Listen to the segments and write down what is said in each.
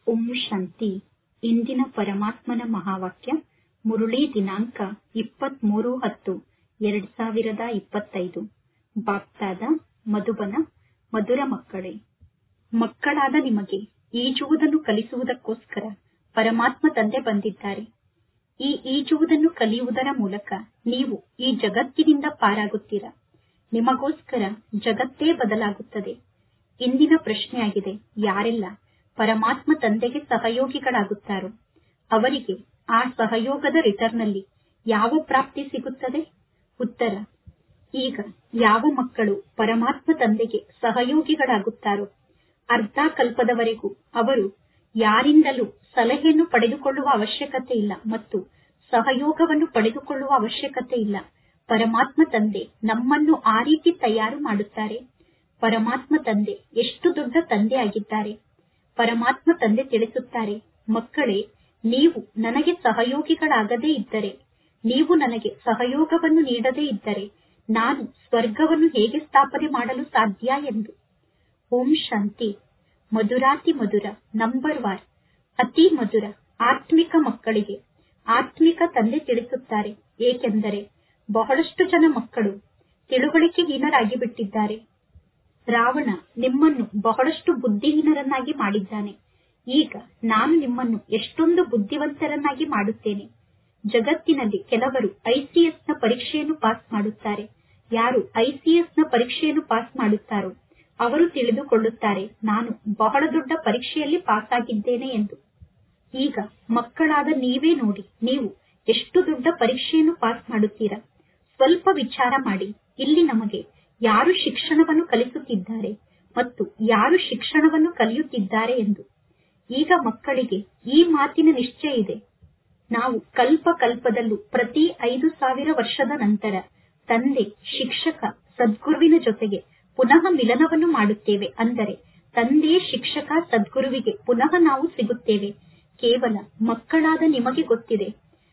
ಓಂ ಶಾಂತಿ ಇಂದಿನ ಪರಮಾತ್ಮನ ಮಹಾವಾಕ್ಯ ಮುರುಳಿ ದಿನಾಂಕ ಇಪ್ಪತ್ಮೂರು ಹತ್ತು ಎರಡ್ ಸಾವಿರದ ಇಪ್ಪತ್ತೈದು ಬಾಪ್ತಾದ ಮಧುಬನ ಮಧುರ ಮಕ್ಕಳೇ ಮಕ್ಕಳಾದ ನಿಮಗೆ ಈಜುವುದನ್ನು ಕಲಿಸುವುದಕ್ಕೋಸ್ಕರ ಪರಮಾತ್ಮ ತಂದೆ ಬಂದಿದ್ದಾರೆ ಈ ಈಜುವುದನ್ನು ಕಲಿಯುವುದರ ಮೂಲಕ ನೀವು ಈ ಜಗತ್ತಿನಿಂದ ಪಾರಾಗುತ್ತೀರಾ ನಿಮಗೋಸ್ಕರ ಜಗತ್ತೇ ಬದಲಾಗುತ್ತದೆ ಇಂದಿನ ಪ್ರಶ್ನೆಯಾಗಿದೆ ಯಾರೆಲ್ಲ ಪರಮಾತ್ಮ ತಂದೆಗೆ ಸಹಯೋಗಿಗಳಾಗುತ್ತಾರೋ ಅವರಿಗೆ ಆ ಸಹಯೋಗದ ರಿಟರ್ನ್ನಲ್ಲಿ ಯಾವ ಪ್ರಾಪ್ತಿ ಸಿಗುತ್ತದೆ ಉತ್ತರ ಈಗ ಯಾವ ಮಕ್ಕಳು ಪರಮಾತ್ಮ ತಂದೆಗೆ ಸಹಯೋಗಿಗಳಾಗುತ್ತಾರೋ ಅರ್ಧ ಕಲ್ಪದವರೆಗೂ ಅವರು ಯಾರಿಂದಲೂ ಸಲಹೆಯನ್ನು ಪಡೆದುಕೊಳ್ಳುವ ಅವಶ್ಯಕತೆ ಇಲ್ಲ ಮತ್ತು ಸಹಯೋಗವನ್ನು ಪಡೆದುಕೊಳ್ಳುವ ಅವಶ್ಯಕತೆ ಇಲ್ಲ ಪರಮಾತ್ಮ ತಂದೆ ನಮ್ಮನ್ನು ಆ ರೀತಿ ತಯಾರು ಮಾಡುತ್ತಾರೆ ಪರಮಾತ್ಮ ತಂದೆ ಎಷ್ಟು ದೊಡ್ಡ ತಂದೆ ಆಗಿದ್ದಾರೆ ಪರಮಾತ್ಮ ತಂದೆ ತಿಳಿಸುತ್ತಾರೆ ಮಕ್ಕಳೇ ನೀವು ನನಗೆ ಸಹಯೋಗಿಗಳಾಗದೇ ಇದ್ದರೆ ನೀವು ನನಗೆ ಸಹಯೋಗವನ್ನು ನೀಡದೇ ಇದ್ದರೆ ನಾನು ಸ್ವರ್ಗವನ್ನು ಹೇಗೆ ಸ್ಥಾಪನೆ ಮಾಡಲು ಸಾಧ್ಯ ಎಂದು ಓಂ ಶಾಂತಿ ಮಧುರಾತಿ ಮಧುರ ನಂಬರ್ ವಾರ್ ಅತಿ ಮಧುರ ಆತ್ಮಿಕ ಮಕ್ಕಳಿಗೆ ಆತ್ಮಿಕ ತಂದೆ ತಿಳಿಸುತ್ತಾರೆ ಏಕೆಂದರೆ ಬಹಳಷ್ಟು ಜನ ಮಕ್ಕಳು ತಿಳುವಳಿಕೆಹೀನರಾಗಿ ಬಿಟ್ಟಿದ್ದಾರೆ ರಾವಣ ನಿಮ್ಮನ್ನು ಬಹಳಷ್ಟು ಬುದ್ಧಿಹೀನರನ್ನಾಗಿ ಮಾಡಿದ್ದಾನೆ ಈಗ ನಾನು ನಿಮ್ಮನ್ನು ಎಷ್ಟೊಂದು ಬುದ್ಧಿವಂತರನ್ನಾಗಿ ಮಾಡುತ್ತೇನೆ ಜಗತ್ತಿನಲ್ಲಿ ಕೆಲವರು ಐಸಿಎಸ್ ನ ಪರೀಕ್ಷೆಯನ್ನು ಪಾಸ್ ಮಾಡುತ್ತಾರೆ ಯಾರು ಐಸಿಎಸ್ ನ ಪರೀಕ್ಷೆಯನ್ನು ಪಾಸ್ ಮಾಡುತ್ತಾರೋ ಅವರು ತಿಳಿದುಕೊಳ್ಳುತ್ತಾರೆ ನಾನು ಬಹಳ ದೊಡ್ಡ ಪರೀಕ್ಷೆಯಲ್ಲಿ ಪಾಸ್ ಆಗಿದ್ದೇನೆ ಎಂದು ಈಗ ಮಕ್ಕಳಾದ ನೀವೇ ನೋಡಿ ನೀವು ಎಷ್ಟು ದೊಡ್ಡ ಪರೀಕ್ಷೆಯನ್ನು ಪಾಸ್ ಮಾಡುತ್ತೀರಾ ಸ್ವಲ್ಪ ವಿಚಾರ ಮಾಡಿ ಇಲ್ಲಿ ನಮಗೆ ಯಾರು ಶಿಕ್ಷಣವನ್ನು ಕಲಿಸುತ್ತಿದ್ದಾರೆ ಮತ್ತು ಯಾರು ಶಿಕ್ಷಣವನ್ನು ಕಲಿಯುತ್ತಿದ್ದಾರೆ ಎಂದು ಈಗ ಮಕ್ಕಳಿಗೆ ಈ ಮಾತಿನ ನಿಶ್ಚಯ ಇದೆ ನಾವು ಕಲ್ಪ ಕಲ್ಪದಲ್ಲೂ ಪ್ರತಿ ಐದು ಸಾವಿರ ವರ್ಷದ ನಂತರ ತಂದೆ ಶಿಕ್ಷಕ ಸದ್ಗುರುವಿನ ಜೊತೆಗೆ ಪುನಃ ಮಿಲನವನ್ನು ಮಾಡುತ್ತೇವೆ ಅಂದರೆ ತಂದೆಯೇ ಶಿಕ್ಷಕ ಸದ್ಗುರುವಿಗೆ ಪುನಃ ನಾವು ಸಿಗುತ್ತೇವೆ ಕೇವಲ ಮಕ್ಕಳಾದ ನಿಮಗೆ ಗೊತ್ತಿದೆ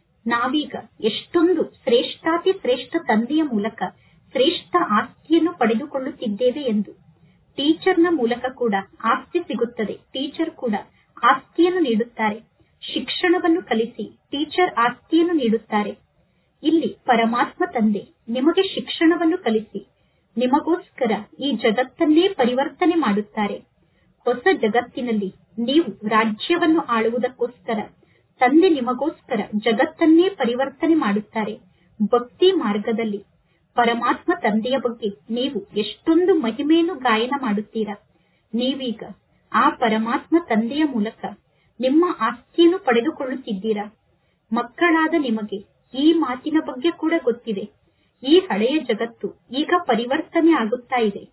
ನಾವೀಗ ಎಷ್ಟೊಂದು ಶ್ರೇಷ್ಠಾತಿ ಶ್ರೇಷ್ಠ ತಂದೆಯ ಮೂಲಕ ಶ್ರೇಷ್ಠ ಆಸ್ತಿಯನ್ನು ಪಡೆದುಕೊಳ್ಳುತ್ತಿದ್ದೇವೆ ಎಂದು ಟೀಚರ್ನ ಮೂಲಕ ಕೂಡ ಆಸ್ತಿ ಸಿಗುತ್ತದೆ ಟೀಚರ್ ಕೂಡ ಆಸ್ತಿಯನ್ನು ನೀಡುತ್ತಾರೆ ಶಿಕ್ಷಣವನ್ನು ಕಲಿಸಿ ಟೀಚರ್ ಆಸ್ತಿಯನ್ನು ನೀಡುತ್ತಾರೆ ಇಲ್ಲಿ ಪರಮಾತ್ಮ ತಂದೆ ನಿಮಗೆ ಶಿಕ್ಷಣವನ್ನು ಕಲಿಸಿ ನಿಮಗೋಸ್ಕರ ಈ ಜಗತ್ತನ್ನೇ ಪರಿವರ್ತನೆ ಮಾಡುತ್ತಾರೆ ಹೊಸ ಜಗತ್ತಿನಲ್ಲಿ ನೀವು ರಾಜ್ಯವನ್ನು ಆಳುವುದಕ್ಕೋಸ್ಕರ ತಂದೆ ನಿಮಗೋಸ್ಕರ ಜಗತ್ತನ್ನೇ ಪರಿವರ್ತನೆ ಮಾಡುತ್ತಾರೆ ಭಕ್ತಿ ಮಾರ್ಗದಲ್ಲಿ ಪರಮಾತ್ಮ ತಂದೆಯ ಬಗ್ಗೆ ನೀವು ಎಷ್ಟೊಂದು ಮಹಿಮೆಯನ್ನು ಗಾಯನ ಮಾಡುತ್ತೀರಾ ನೀವೀಗ ಆ ಪರಮಾತ್ಮ ತಂದೆಯ ಮೂಲಕ ನಿಮ್ಮ ಆಸ್ತಿಯನ್ನು ಪಡೆದುಕೊಳ್ಳುತ್ತಿದ್ದೀರಾ ಮಕ್ಕಳಾದ ನಿಮಗೆ ಈ ಮಾತಿನ ಬಗ್ಗೆ ಕೂಡ ಗೊತ್ತಿದೆ ಈ ಹಳೆಯ ಜಗತ್ತು ಈಗ ಪರಿವರ್ತನೆ ಆಗುತ್ತಾ ಇದೆ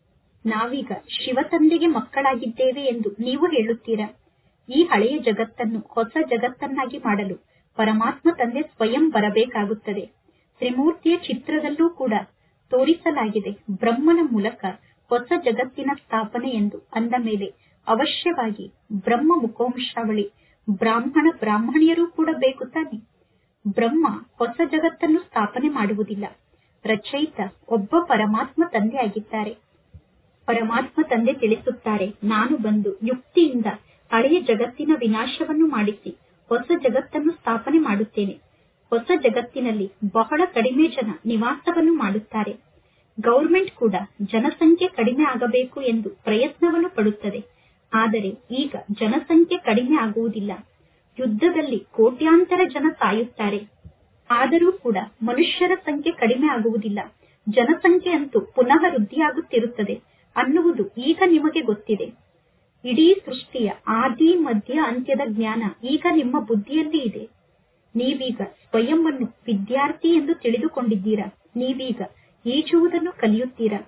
ನಾವೀಗ ಶಿವ ತಂದೆಗೆ ಮಕ್ಕಳಾಗಿದ್ದೇವೆ ಎಂದು ನೀವು ಹೇಳುತ್ತೀರಾ ಈ ಹಳೆಯ ಜಗತ್ತನ್ನು ಹೊಸ ಜಗತ್ತನ್ನಾಗಿ ಮಾಡಲು ಪರಮಾತ್ಮ ತಂದೆ ಸ್ವಯಂ ಬರಬೇಕಾಗುತ್ತದೆ ತ್ರಿಮೂರ್ತಿಯ ಚಿತ್ರದಲ್ಲೂ ಕೂಡ ತೋರಿಸಲಾಗಿದೆ ಬ್ರಹ್ಮನ ಮೂಲಕ ಹೊಸ ಜಗತ್ತಿನ ಸ್ಥಾಪನೆ ಎಂದು ಅಂದ ಮೇಲೆ ಅವಶ್ಯವಾಗಿ ಬ್ರಹ್ಮ ಮುಖವಂಶಾವಳಿ ಬ್ರಾಹ್ಮಣ ಬ್ರಾಹ್ಮಣಿಯರೂ ಕೂಡ ಬೇಕು ತಾನೆ ಬ್ರಹ್ಮ ಹೊಸ ಜಗತ್ತನ್ನು ಸ್ಥಾಪನೆ ಮಾಡುವುದಿಲ್ಲ ರಚಯಿತ ಒಬ್ಬ ಪರಮಾತ್ಮ ತಂದೆ ಆಗಿದ್ದಾರೆ ಪರಮಾತ್ಮ ತಂದೆ ತಿಳಿಸುತ್ತಾರೆ ನಾನು ಬಂದು ಯುಕ್ತಿಯಿಂದ ಹಳೆಯ ಜಗತ್ತಿನ ವಿನಾಶವನ್ನು ಮಾಡಿಸಿ ಹೊಸ ಜಗತ್ತನ್ನು ಸ್ಥಾಪನೆ ಮಾಡುತ್ತೇನೆ ಹೊಸ ಜಗತ್ತಿನಲ್ಲಿ ಬಹಳ ಕಡಿಮೆ ಜನ ನಿವಾಸವನ್ನು ಮಾಡುತ್ತಾರೆ ಗೌರ್ಮೆಂಟ್ ಕೂಡ ಜನಸಂಖ್ಯೆ ಕಡಿಮೆ ಆಗಬೇಕು ಎಂದು ಪ್ರಯತ್ನವನ್ನು ಪಡುತ್ತದೆ ಆದರೆ ಈಗ ಜನಸಂಖ್ಯೆ ಕಡಿಮೆ ಆಗುವುದಿಲ್ಲ ಯುದ್ಧದಲ್ಲಿ ಕೋಟ್ಯಾಂತರ ಜನ ಸಾಯುತ್ತಾರೆ ಆದರೂ ಕೂಡ ಮನುಷ್ಯರ ಸಂಖ್ಯೆ ಕಡಿಮೆ ಆಗುವುದಿಲ್ಲ ಜನಸಂಖ್ಯೆ ಅಂತೂ ಪುನಃ ವೃದ್ಧಿಯಾಗುತ್ತಿರುತ್ತದೆ ಅನ್ನುವುದು ಈಗ ನಿಮಗೆ ಗೊತ್ತಿದೆ ಇಡೀ ಸೃಷ್ಟಿಯ ಆದಿ ಮಧ್ಯ ಅಂತ್ಯದ ಜ್ಞಾನ ಈಗ ನಿಮ್ಮ ಬುದ್ಧಿಯಲ್ಲಿ ಇದೆ ನೀವೀಗ ಸ್ವಯಂವನ್ನು ವಿದ್ಯಾರ್ಥಿ ಎಂದು ತಿಳಿದುಕೊಂಡಿದ್ದೀರಾ ನೀವೀಗ ಈಜುವುದನ್ನು ಕಲಿಯುತ್ತೀರಾ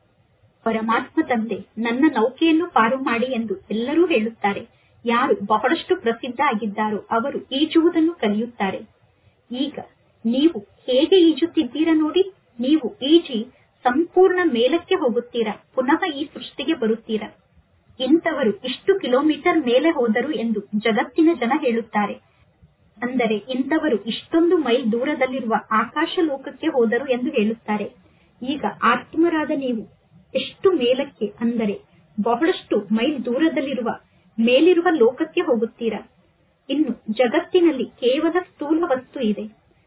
ಪರಮಾತ್ಮ ತಂದೆ ನನ್ನ ನೌಕೆಯನ್ನು ಪಾರು ಮಾಡಿ ಎಂದು ಎಲ್ಲರೂ ಹೇಳುತ್ತಾರೆ ಯಾರು ಬಹಳಷ್ಟು ಪ್ರಸಿದ್ಧ ಆಗಿದ್ದಾರೋ ಅವರು ಈಜುವುದನ್ನು ಕಲಿಯುತ್ತಾರೆ ಈಗ ನೀವು ಹೇಗೆ ಈಜುತ್ತಿದ್ದೀರಾ ನೋಡಿ ನೀವು ಈಜಿ ಸಂಪೂರ್ಣ ಮೇಲಕ್ಕೆ ಹೋಗುತ್ತೀರಾ ಪುನಃ ಈ ಸೃಷ್ಟಿಗೆ ಬರುತ್ತೀರಾ ಇಂಥವರು ಇಷ್ಟು ಕಿಲೋಮೀಟರ್ ಮೇಲೆ ಹೋದರು ಎಂದು ಜಗತ್ತಿನ ಜನ ಹೇಳುತ್ತಾರೆ ಅಂದರೆ ಇಂಥವರು ಇಷ್ಟೊಂದು ಮೈಲ್ ದೂರದಲ್ಲಿರುವ ಆಕಾಶ ಲೋಕಕ್ಕೆ ಹೋದರು ಎಂದು ಹೇಳುತ್ತಾರೆ ಈಗ ಆತ್ಮರಾದ ನೀವು ಎಷ್ಟು ಮೇಲಕ್ಕೆ ಅಂದರೆ ಬಹಳಷ್ಟು ಮೈಲ್ ದೂರದಲ್ಲಿರುವ ಮೇಲಿರುವ ಲೋಕಕ್ಕೆ ಹೋಗುತ್ತೀರಾ ಇನ್ನು ಜಗತ್ತಿನಲ್ಲಿ ಕೇವಲ ಸ್ಥೂಲ ವಸ್ತು ಇದೆ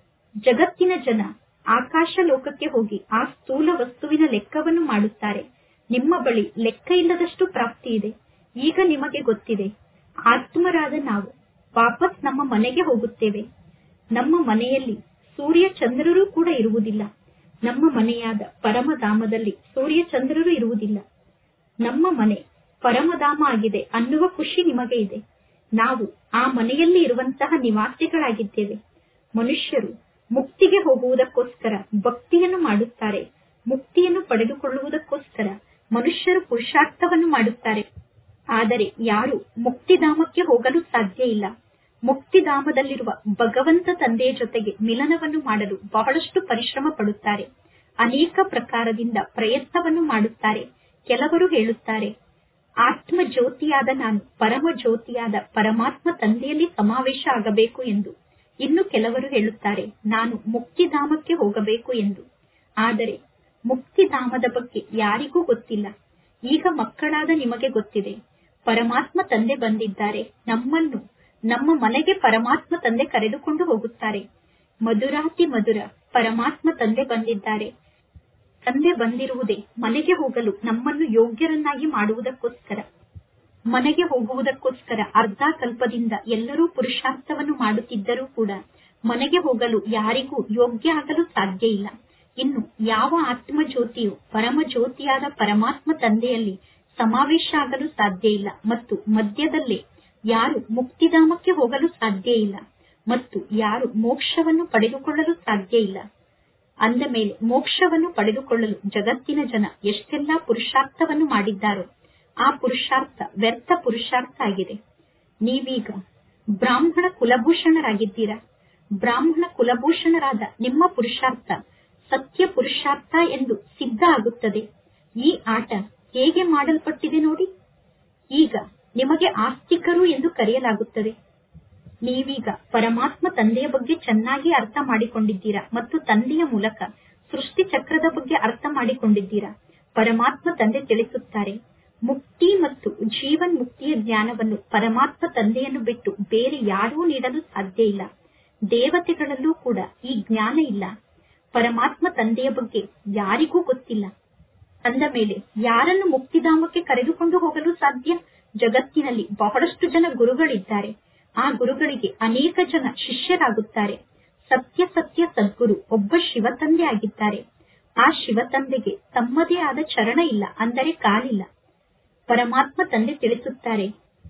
ಜಗತ್ತಿನ ಜನ ಆಕಾಶ ಲೋಕಕ್ಕೆ ಹೋಗಿ ಆ ಸ್ಥೂಲ ವಸ್ತುವಿನ ಲೆಕ್ಕವನ್ನು ಮಾಡುತ್ತಾರೆ ನಿಮ್ಮ ಬಳಿ ಲೆಕ್ಕ ಇಲ್ಲದಷ್ಟು ಪ್ರಾಪ್ತಿ ಇದೆ ಈಗ ನಿಮಗೆ ಗೊತ್ತಿದೆ ಆತ್ಮರಾದ ನಾವು ವಾಪಸ್ ನಮ್ಮ ಮನೆಗೆ ಹೋಗುತ್ತೇವೆ ನಮ್ಮ ಮನೆಯಲ್ಲಿ ಸೂರ್ಯ ಚಂದ್ರರು ಕೂಡ ಇರುವುದಿಲ್ಲ ನಮ್ಮ ಮನೆಯಾದ ಪರಮಧಾಮದಲ್ಲಿ ಸೂರ್ಯ ಚಂದ್ರರು ಇರುವುದಿಲ್ಲ ನಮ್ಮ ಮನೆ ಪರಮಧಾಮ ಆಗಿದೆ ಅನ್ನುವ ಖುಷಿ ನಿಮಗೆ ಇದೆ ನಾವು ಆ ಮನೆಯಲ್ಲಿ ಇರುವಂತಹ ನಿವಾಸಿಗಳಾಗಿದ್ದೇವೆ ಮನುಷ್ಯರು ಮುಕ್ತಿಗೆ ಹೋಗುವುದಕ್ಕೋಸ್ಕರ ಭಕ್ತಿಯನ್ನು ಮಾಡುತ್ತಾರೆ ಮುಕ್ತಿಯನ್ನು ಪಡೆದುಕೊಳ್ಳುವುದಕ್ಕೋಸ್ಕರ ಮನುಷ್ಯರು ಪುರುಷಾರ್ಥವನ್ನು ಮಾಡುತ್ತಾರೆ ಆದರೆ ಯಾರು ಮುಕ್ತಿಧಾಮಕ್ಕೆ ಹೋಗಲು ಸಾಧ್ಯ ಇಲ್ಲ ಮುಕ್ತಿಧಾಮದಲ್ಲಿರುವ ಭಗವಂತ ತಂದೆಯ ಜೊತೆಗೆ ಮಿಲನವನ್ನು ಮಾಡಲು ಬಹಳಷ್ಟು ಪರಿಶ್ರಮ ಪಡುತ್ತಾರೆ ಅನೇಕ ಪ್ರಕಾರದಿಂದ ಪ್ರಯತ್ನವನ್ನು ಮಾಡುತ್ತಾರೆ ಕೆಲವರು ಹೇಳುತ್ತಾರೆ ಆತ್ಮ ಜ್ಯೋತಿಯಾದ ನಾನು ಪರಮ ಜ್ಯೋತಿಯಾದ ಪರಮಾತ್ಮ ತಂದೆಯಲ್ಲಿ ಸಮಾವೇಶ ಆಗಬೇಕು ಎಂದು ಇನ್ನು ಕೆಲವರು ಹೇಳುತ್ತಾರೆ ನಾನು ಮುಕ್ತಿಧಾಮಕ್ಕೆ ಹೋಗಬೇಕು ಎಂದು ಆದರೆ ಮುಕ್ತಿಧಾಮದ ಬಗ್ಗೆ ಯಾರಿಗೂ ಗೊತ್ತಿಲ್ಲ ಈಗ ಮಕ್ಕಳಾದ ನಿಮಗೆ ಗೊತ್ತಿದೆ ಪರಮಾತ್ಮ ತಂದೆ ಬಂದಿದ್ದಾರೆ ನಮ್ಮನ್ನು ನಮ್ಮ ಮನೆಗೆ ಪರಮಾತ್ಮ ತಂದೆ ಕರೆದುಕೊಂಡು ಹೋಗುತ್ತಾರೆ ಮಧುರಾತಿ ಮಧುರ ಪರಮಾತ್ಮ ತಂದೆ ಬಂದಿದ್ದಾರೆ ತಂದೆ ಬಂದಿರುವುದೇ ಮನೆಗೆ ಹೋಗಲು ನಮ್ಮನ್ನು ಯೋಗ್ಯರನ್ನಾಗಿ ಮಾಡುವುದಕ್ಕೋಸ್ಕರ ಮನೆಗೆ ಹೋಗುವುದಕ್ಕೋಸ್ಕರ ಅರ್ಧ ಕಲ್ಪದಿಂದ ಎಲ್ಲರೂ ಪುರುಷಾರ್ಥವನ್ನು ಮಾಡುತ್ತಿದ್ದರೂ ಕೂಡ ಮನೆಗೆ ಹೋಗಲು ಯಾರಿಗೂ ಯೋಗ್ಯ ಆಗಲು ಸಾಧ್ಯ ಇಲ್ಲ ಇನ್ನು ಯಾವ ಆತ್ಮ ಜ್ಯೋತಿಯು ಪರಮ ಜ್ಯೋತಿಯಾದ ಪರಮಾತ್ಮ ತಂದೆಯಲ್ಲಿ ಸಮಾವೇಶ ಆಗಲು ಸಾಧ್ಯ ಇಲ್ಲ ಮತ್ತು ಮಧ್ಯದಲ್ಲೇ ಯಾರು ಮುಕ್ತಿಧಾಮಕ್ಕೆ ಹೋಗಲು ಸಾಧ್ಯ ಇಲ್ಲ ಮತ್ತು ಯಾರು ಮೋಕ್ಷವನ್ನು ಪಡೆದುಕೊಳ್ಳಲು ಸಾಧ್ಯ ಇಲ್ಲ ಅಂದ ಮೇಲೆ ಮೋಕ್ಷವನ್ನು ಪಡೆದುಕೊಳ್ಳಲು ಜಗತ್ತಿನ ಜನ ಎಷ್ಟೆಲ್ಲಾ ಪುರುಷಾರ್ಥವನ್ನು ಮಾಡಿದ್ದಾರೋ ಆ ಪುರುಷಾರ್ಥ ವ್ಯರ್ಥ ಪುರುಷಾರ್ಥ ಆಗಿದೆ ನೀವೀಗ ಬ್ರಾಹ್ಮಣ ಕುಲಭೂಷಣರಾಗಿದ್ದೀರಾ ಬ್ರಾಹ್ಮಣ ಕುಲಭೂಷಣರಾದ ನಿಮ್ಮ ಪುರುಷಾರ್ಥ ಸತ್ಯ ಪುರುಷಾರ್ಥ ಎಂದು ಸಿದ್ಧ ಆಗುತ್ತದೆ ಈ ಆಟ ಹೇಗೆ ಮಾಡಲ್ಪಟ್ಟಿದೆ ನೋಡಿ ಈಗ ನಿಮಗೆ ಆಸ್ತಿಕರು ಎಂದು ಕರೆಯಲಾಗುತ್ತದೆ ನೀವೀಗ ಪರಮಾತ್ಮ ತಂದೆಯ ಬಗ್ಗೆ ಚೆನ್ನಾಗಿ ಅರ್ಥ ಮಾಡಿಕೊಂಡಿದ್ದೀರಾ ಮತ್ತು ತಂದೆಯ ಮೂಲಕ ಸೃಷ್ಟಿ ಚಕ್ರದ ಬಗ್ಗೆ ಅರ್ಥ ಮಾಡಿಕೊಂಡಿದ್ದೀರಾ ಪರಮಾತ್ಮ ತಂದೆ ತಿಳಿಸುತ್ತಾರೆ ಮುಕ್ತಿ ಮತ್ತು ಜೀವನ್ ಮುಕ್ತಿಯ ಜ್ಞಾನವನ್ನು ಪರಮಾತ್ಮ ತಂದೆಯನ್ನು ಬಿಟ್ಟು ಬೇರೆ ಯಾರೂ ನೀಡಲು ಸಾಧ್ಯ ಇಲ್ಲ ದೇವತೆಗಳಲ್ಲೂ ಕೂಡ ಈ ಜ್ಞಾನ ಇಲ್ಲ ಪರಮಾತ್ಮ ತಂದೆಯ ಬಗ್ಗೆ ಯಾರಿಗೂ ಗೊತ್ತಿಲ್ಲ ಅಂದ ಮೇಲೆ ಯಾರನ್ನು ಮುಕ್ತಿಧಾಮಕ್ಕೆ ಕರೆದುಕೊಂಡು ಹೋಗಲು ಸಾಧ್ಯ ಜಗತ್ತಿನಲ್ಲಿ ಬಹಳಷ್ಟು ಜನ ಗುರುಗಳಿದ್ದಾರೆ ಆ ಗುರುಗಳಿಗೆ ಅನೇಕ ಜನ ಶಿಷ್ಯರಾಗುತ್ತಾರೆ ಸತ್ಯ ಸತ್ಯ ಸದ್ಗುರು ಒಬ್ಬ ಶಿವತಂದೆ ಆಗಿದ್ದಾರೆ ಆ ಶಿವತಂದೆಗೆ ತಮ್ಮದೇ ಆದ ಚರಣ ಇಲ್ಲ ಅಂದರೆ ಕಾಲಿಲ್ಲ ಪರಮಾತ್ಮ ತಂದೆ ತಿಳಿಸುತ್ತಾರೆ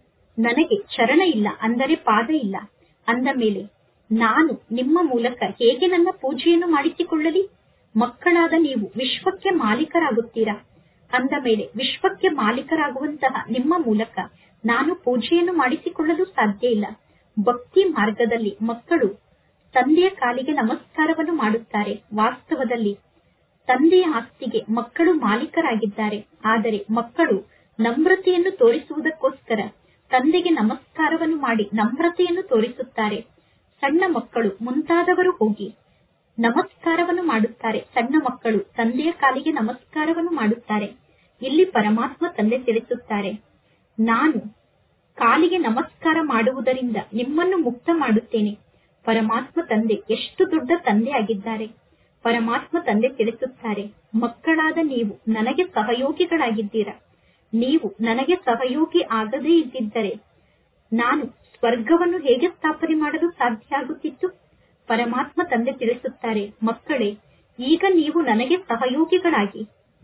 ನನಗೆ ಚರಣ ಇಲ್ಲ ಅಂದರೆ ಪಾದ ಇಲ್ಲ ಅಂದ ಮೇಲೆ ನಾನು ನಿಮ್ಮ ಮೂಲಕ ಹೇಗೆ ನನ್ನ ಪೂಜೆಯನ್ನು ಮಾಡಿಸಿಕೊಳ್ಳಲಿ ಮಕ್ಕಳಾದ ನೀವು ವಿಶ್ವಕ್ಕೆ ಮಾಲೀಕರಾಗುತ್ತೀರಾ ಅಂದ ಮೇಲೆ ವಿಶ್ವಕ್ಕೆ ಮಾಲೀಕರಾಗುವಂತಹ ನಿಮ್ಮ ಮೂಲಕ ನಾನು ಪೂಜೆಯನ್ನು ಮಾಡಿಸಿಕೊಳ್ಳಲು ಸಾಧ್ಯ ಇಲ್ಲ ಭಕ್ತಿ ಮಾರ್ಗದಲ್ಲಿ ಮಕ್ಕಳು ತಂದೆಯ ಕಾಲಿಗೆ ನಮಸ್ಕಾರವನ್ನು ಮಾಡುತ್ತಾರೆ ವಾಸ್ತವದಲ್ಲಿ ತಂದೆಯ ಆಸ್ತಿಗೆ ಮಕ್ಕಳು ಮಾಲೀಕರಾಗಿದ್ದಾರೆ ಆದರೆ ಮಕ್ಕಳು ನಮ್ರತೆಯನ್ನು ತೋರಿಸುವುದಕ್ಕೋಸ್ಕರ ತಂದೆಗೆ ನಮಸ್ಕಾರವನ್ನು ಮಾಡಿ ನಮ್ರತೆಯನ್ನು ತೋರಿಸುತ್ತಾರೆ ಸಣ್ಣ ಮಕ್ಕಳು ಮುಂತಾದವರು ಹೋಗಿ ನಮಸ್ಕಾರವನ್ನು ಮಾಡುತ್ತಾರೆ ಸಣ್ಣ ಮಕ್ಕಳು ತಂದೆಯ ಕಾಲಿಗೆ ನಮಸ್ಕಾರವನ್ನು ಮಾಡುತ್ತಾರೆ ಇಲ್ಲಿ ಪರಮಾತ್ಮ ತಂದೆ ತಿಳಿಸುತ್ತಾರೆ ನಾನು ಕಾಲಿಗೆ ನಮಸ್ಕಾರ ಮಾಡುವುದರಿಂದ ನಿಮ್ಮನ್ನು ಮುಕ್ತ ಮಾಡುತ್ತೇನೆ ಪರಮಾತ್ಮ ತಂದೆ ಎಷ್ಟು ದೊಡ್ಡ ತಂದೆ ಆಗಿದ್ದಾರೆ ಪರಮಾತ್ಮ ತಂದೆ ತಿಳಿಸುತ್ತಾರೆ ಮಕ್ಕಳಾದ ನೀವು ನನಗೆ ಸಹಯೋಗಿಗಳಾಗಿದ್ದೀರಾ ನೀವು ನನಗೆ ಸಹಯೋಗಿ ಆಗದೇ ಇದ್ದಿದ್ದರೆ ನಾನು ಸ್ವರ್ಗವನ್ನು ಹೇಗೆ ಸ್ಥಾಪನೆ ಮಾಡಲು ಸಾಧ್ಯ ಆಗುತ್ತಿತ್ತು ಪರಮಾತ್ಮ ತಂದೆ ತಿಳಿಸುತ್ತಾರೆ ಮಕ್ಕಳೇ ಈಗ ನೀವು ನನಗೆ ಸಹಯೋಗಿಗಳಾಗಿ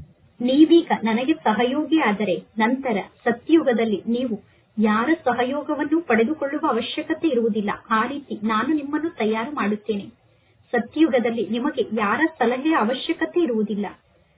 ನೀವೀಗ ನನಗೆ ಸಹಯೋಗಿ ಆದರೆ ನಂತರ ಸತ್ಯಯುಗದಲ್ಲಿ ನೀವು ಯಾರ ಸಹಯೋಗವನ್ನು ಪಡೆದುಕೊಳ್ಳುವ ಅವಶ್ಯಕತೆ ಇರುವುದಿಲ್ಲ ಆ ರೀತಿ ನಾನು ನಿಮ್ಮನ್ನು ತಯಾರು ಮಾಡುತ್ತೇನೆ ಸತ್ಯಯುಗದಲ್ಲಿ ನಿಮಗೆ ಯಾರ ಸಲಹೆಯ ಅವಶ್ಯಕತೆ ಇರುವುದಿಲ್ಲ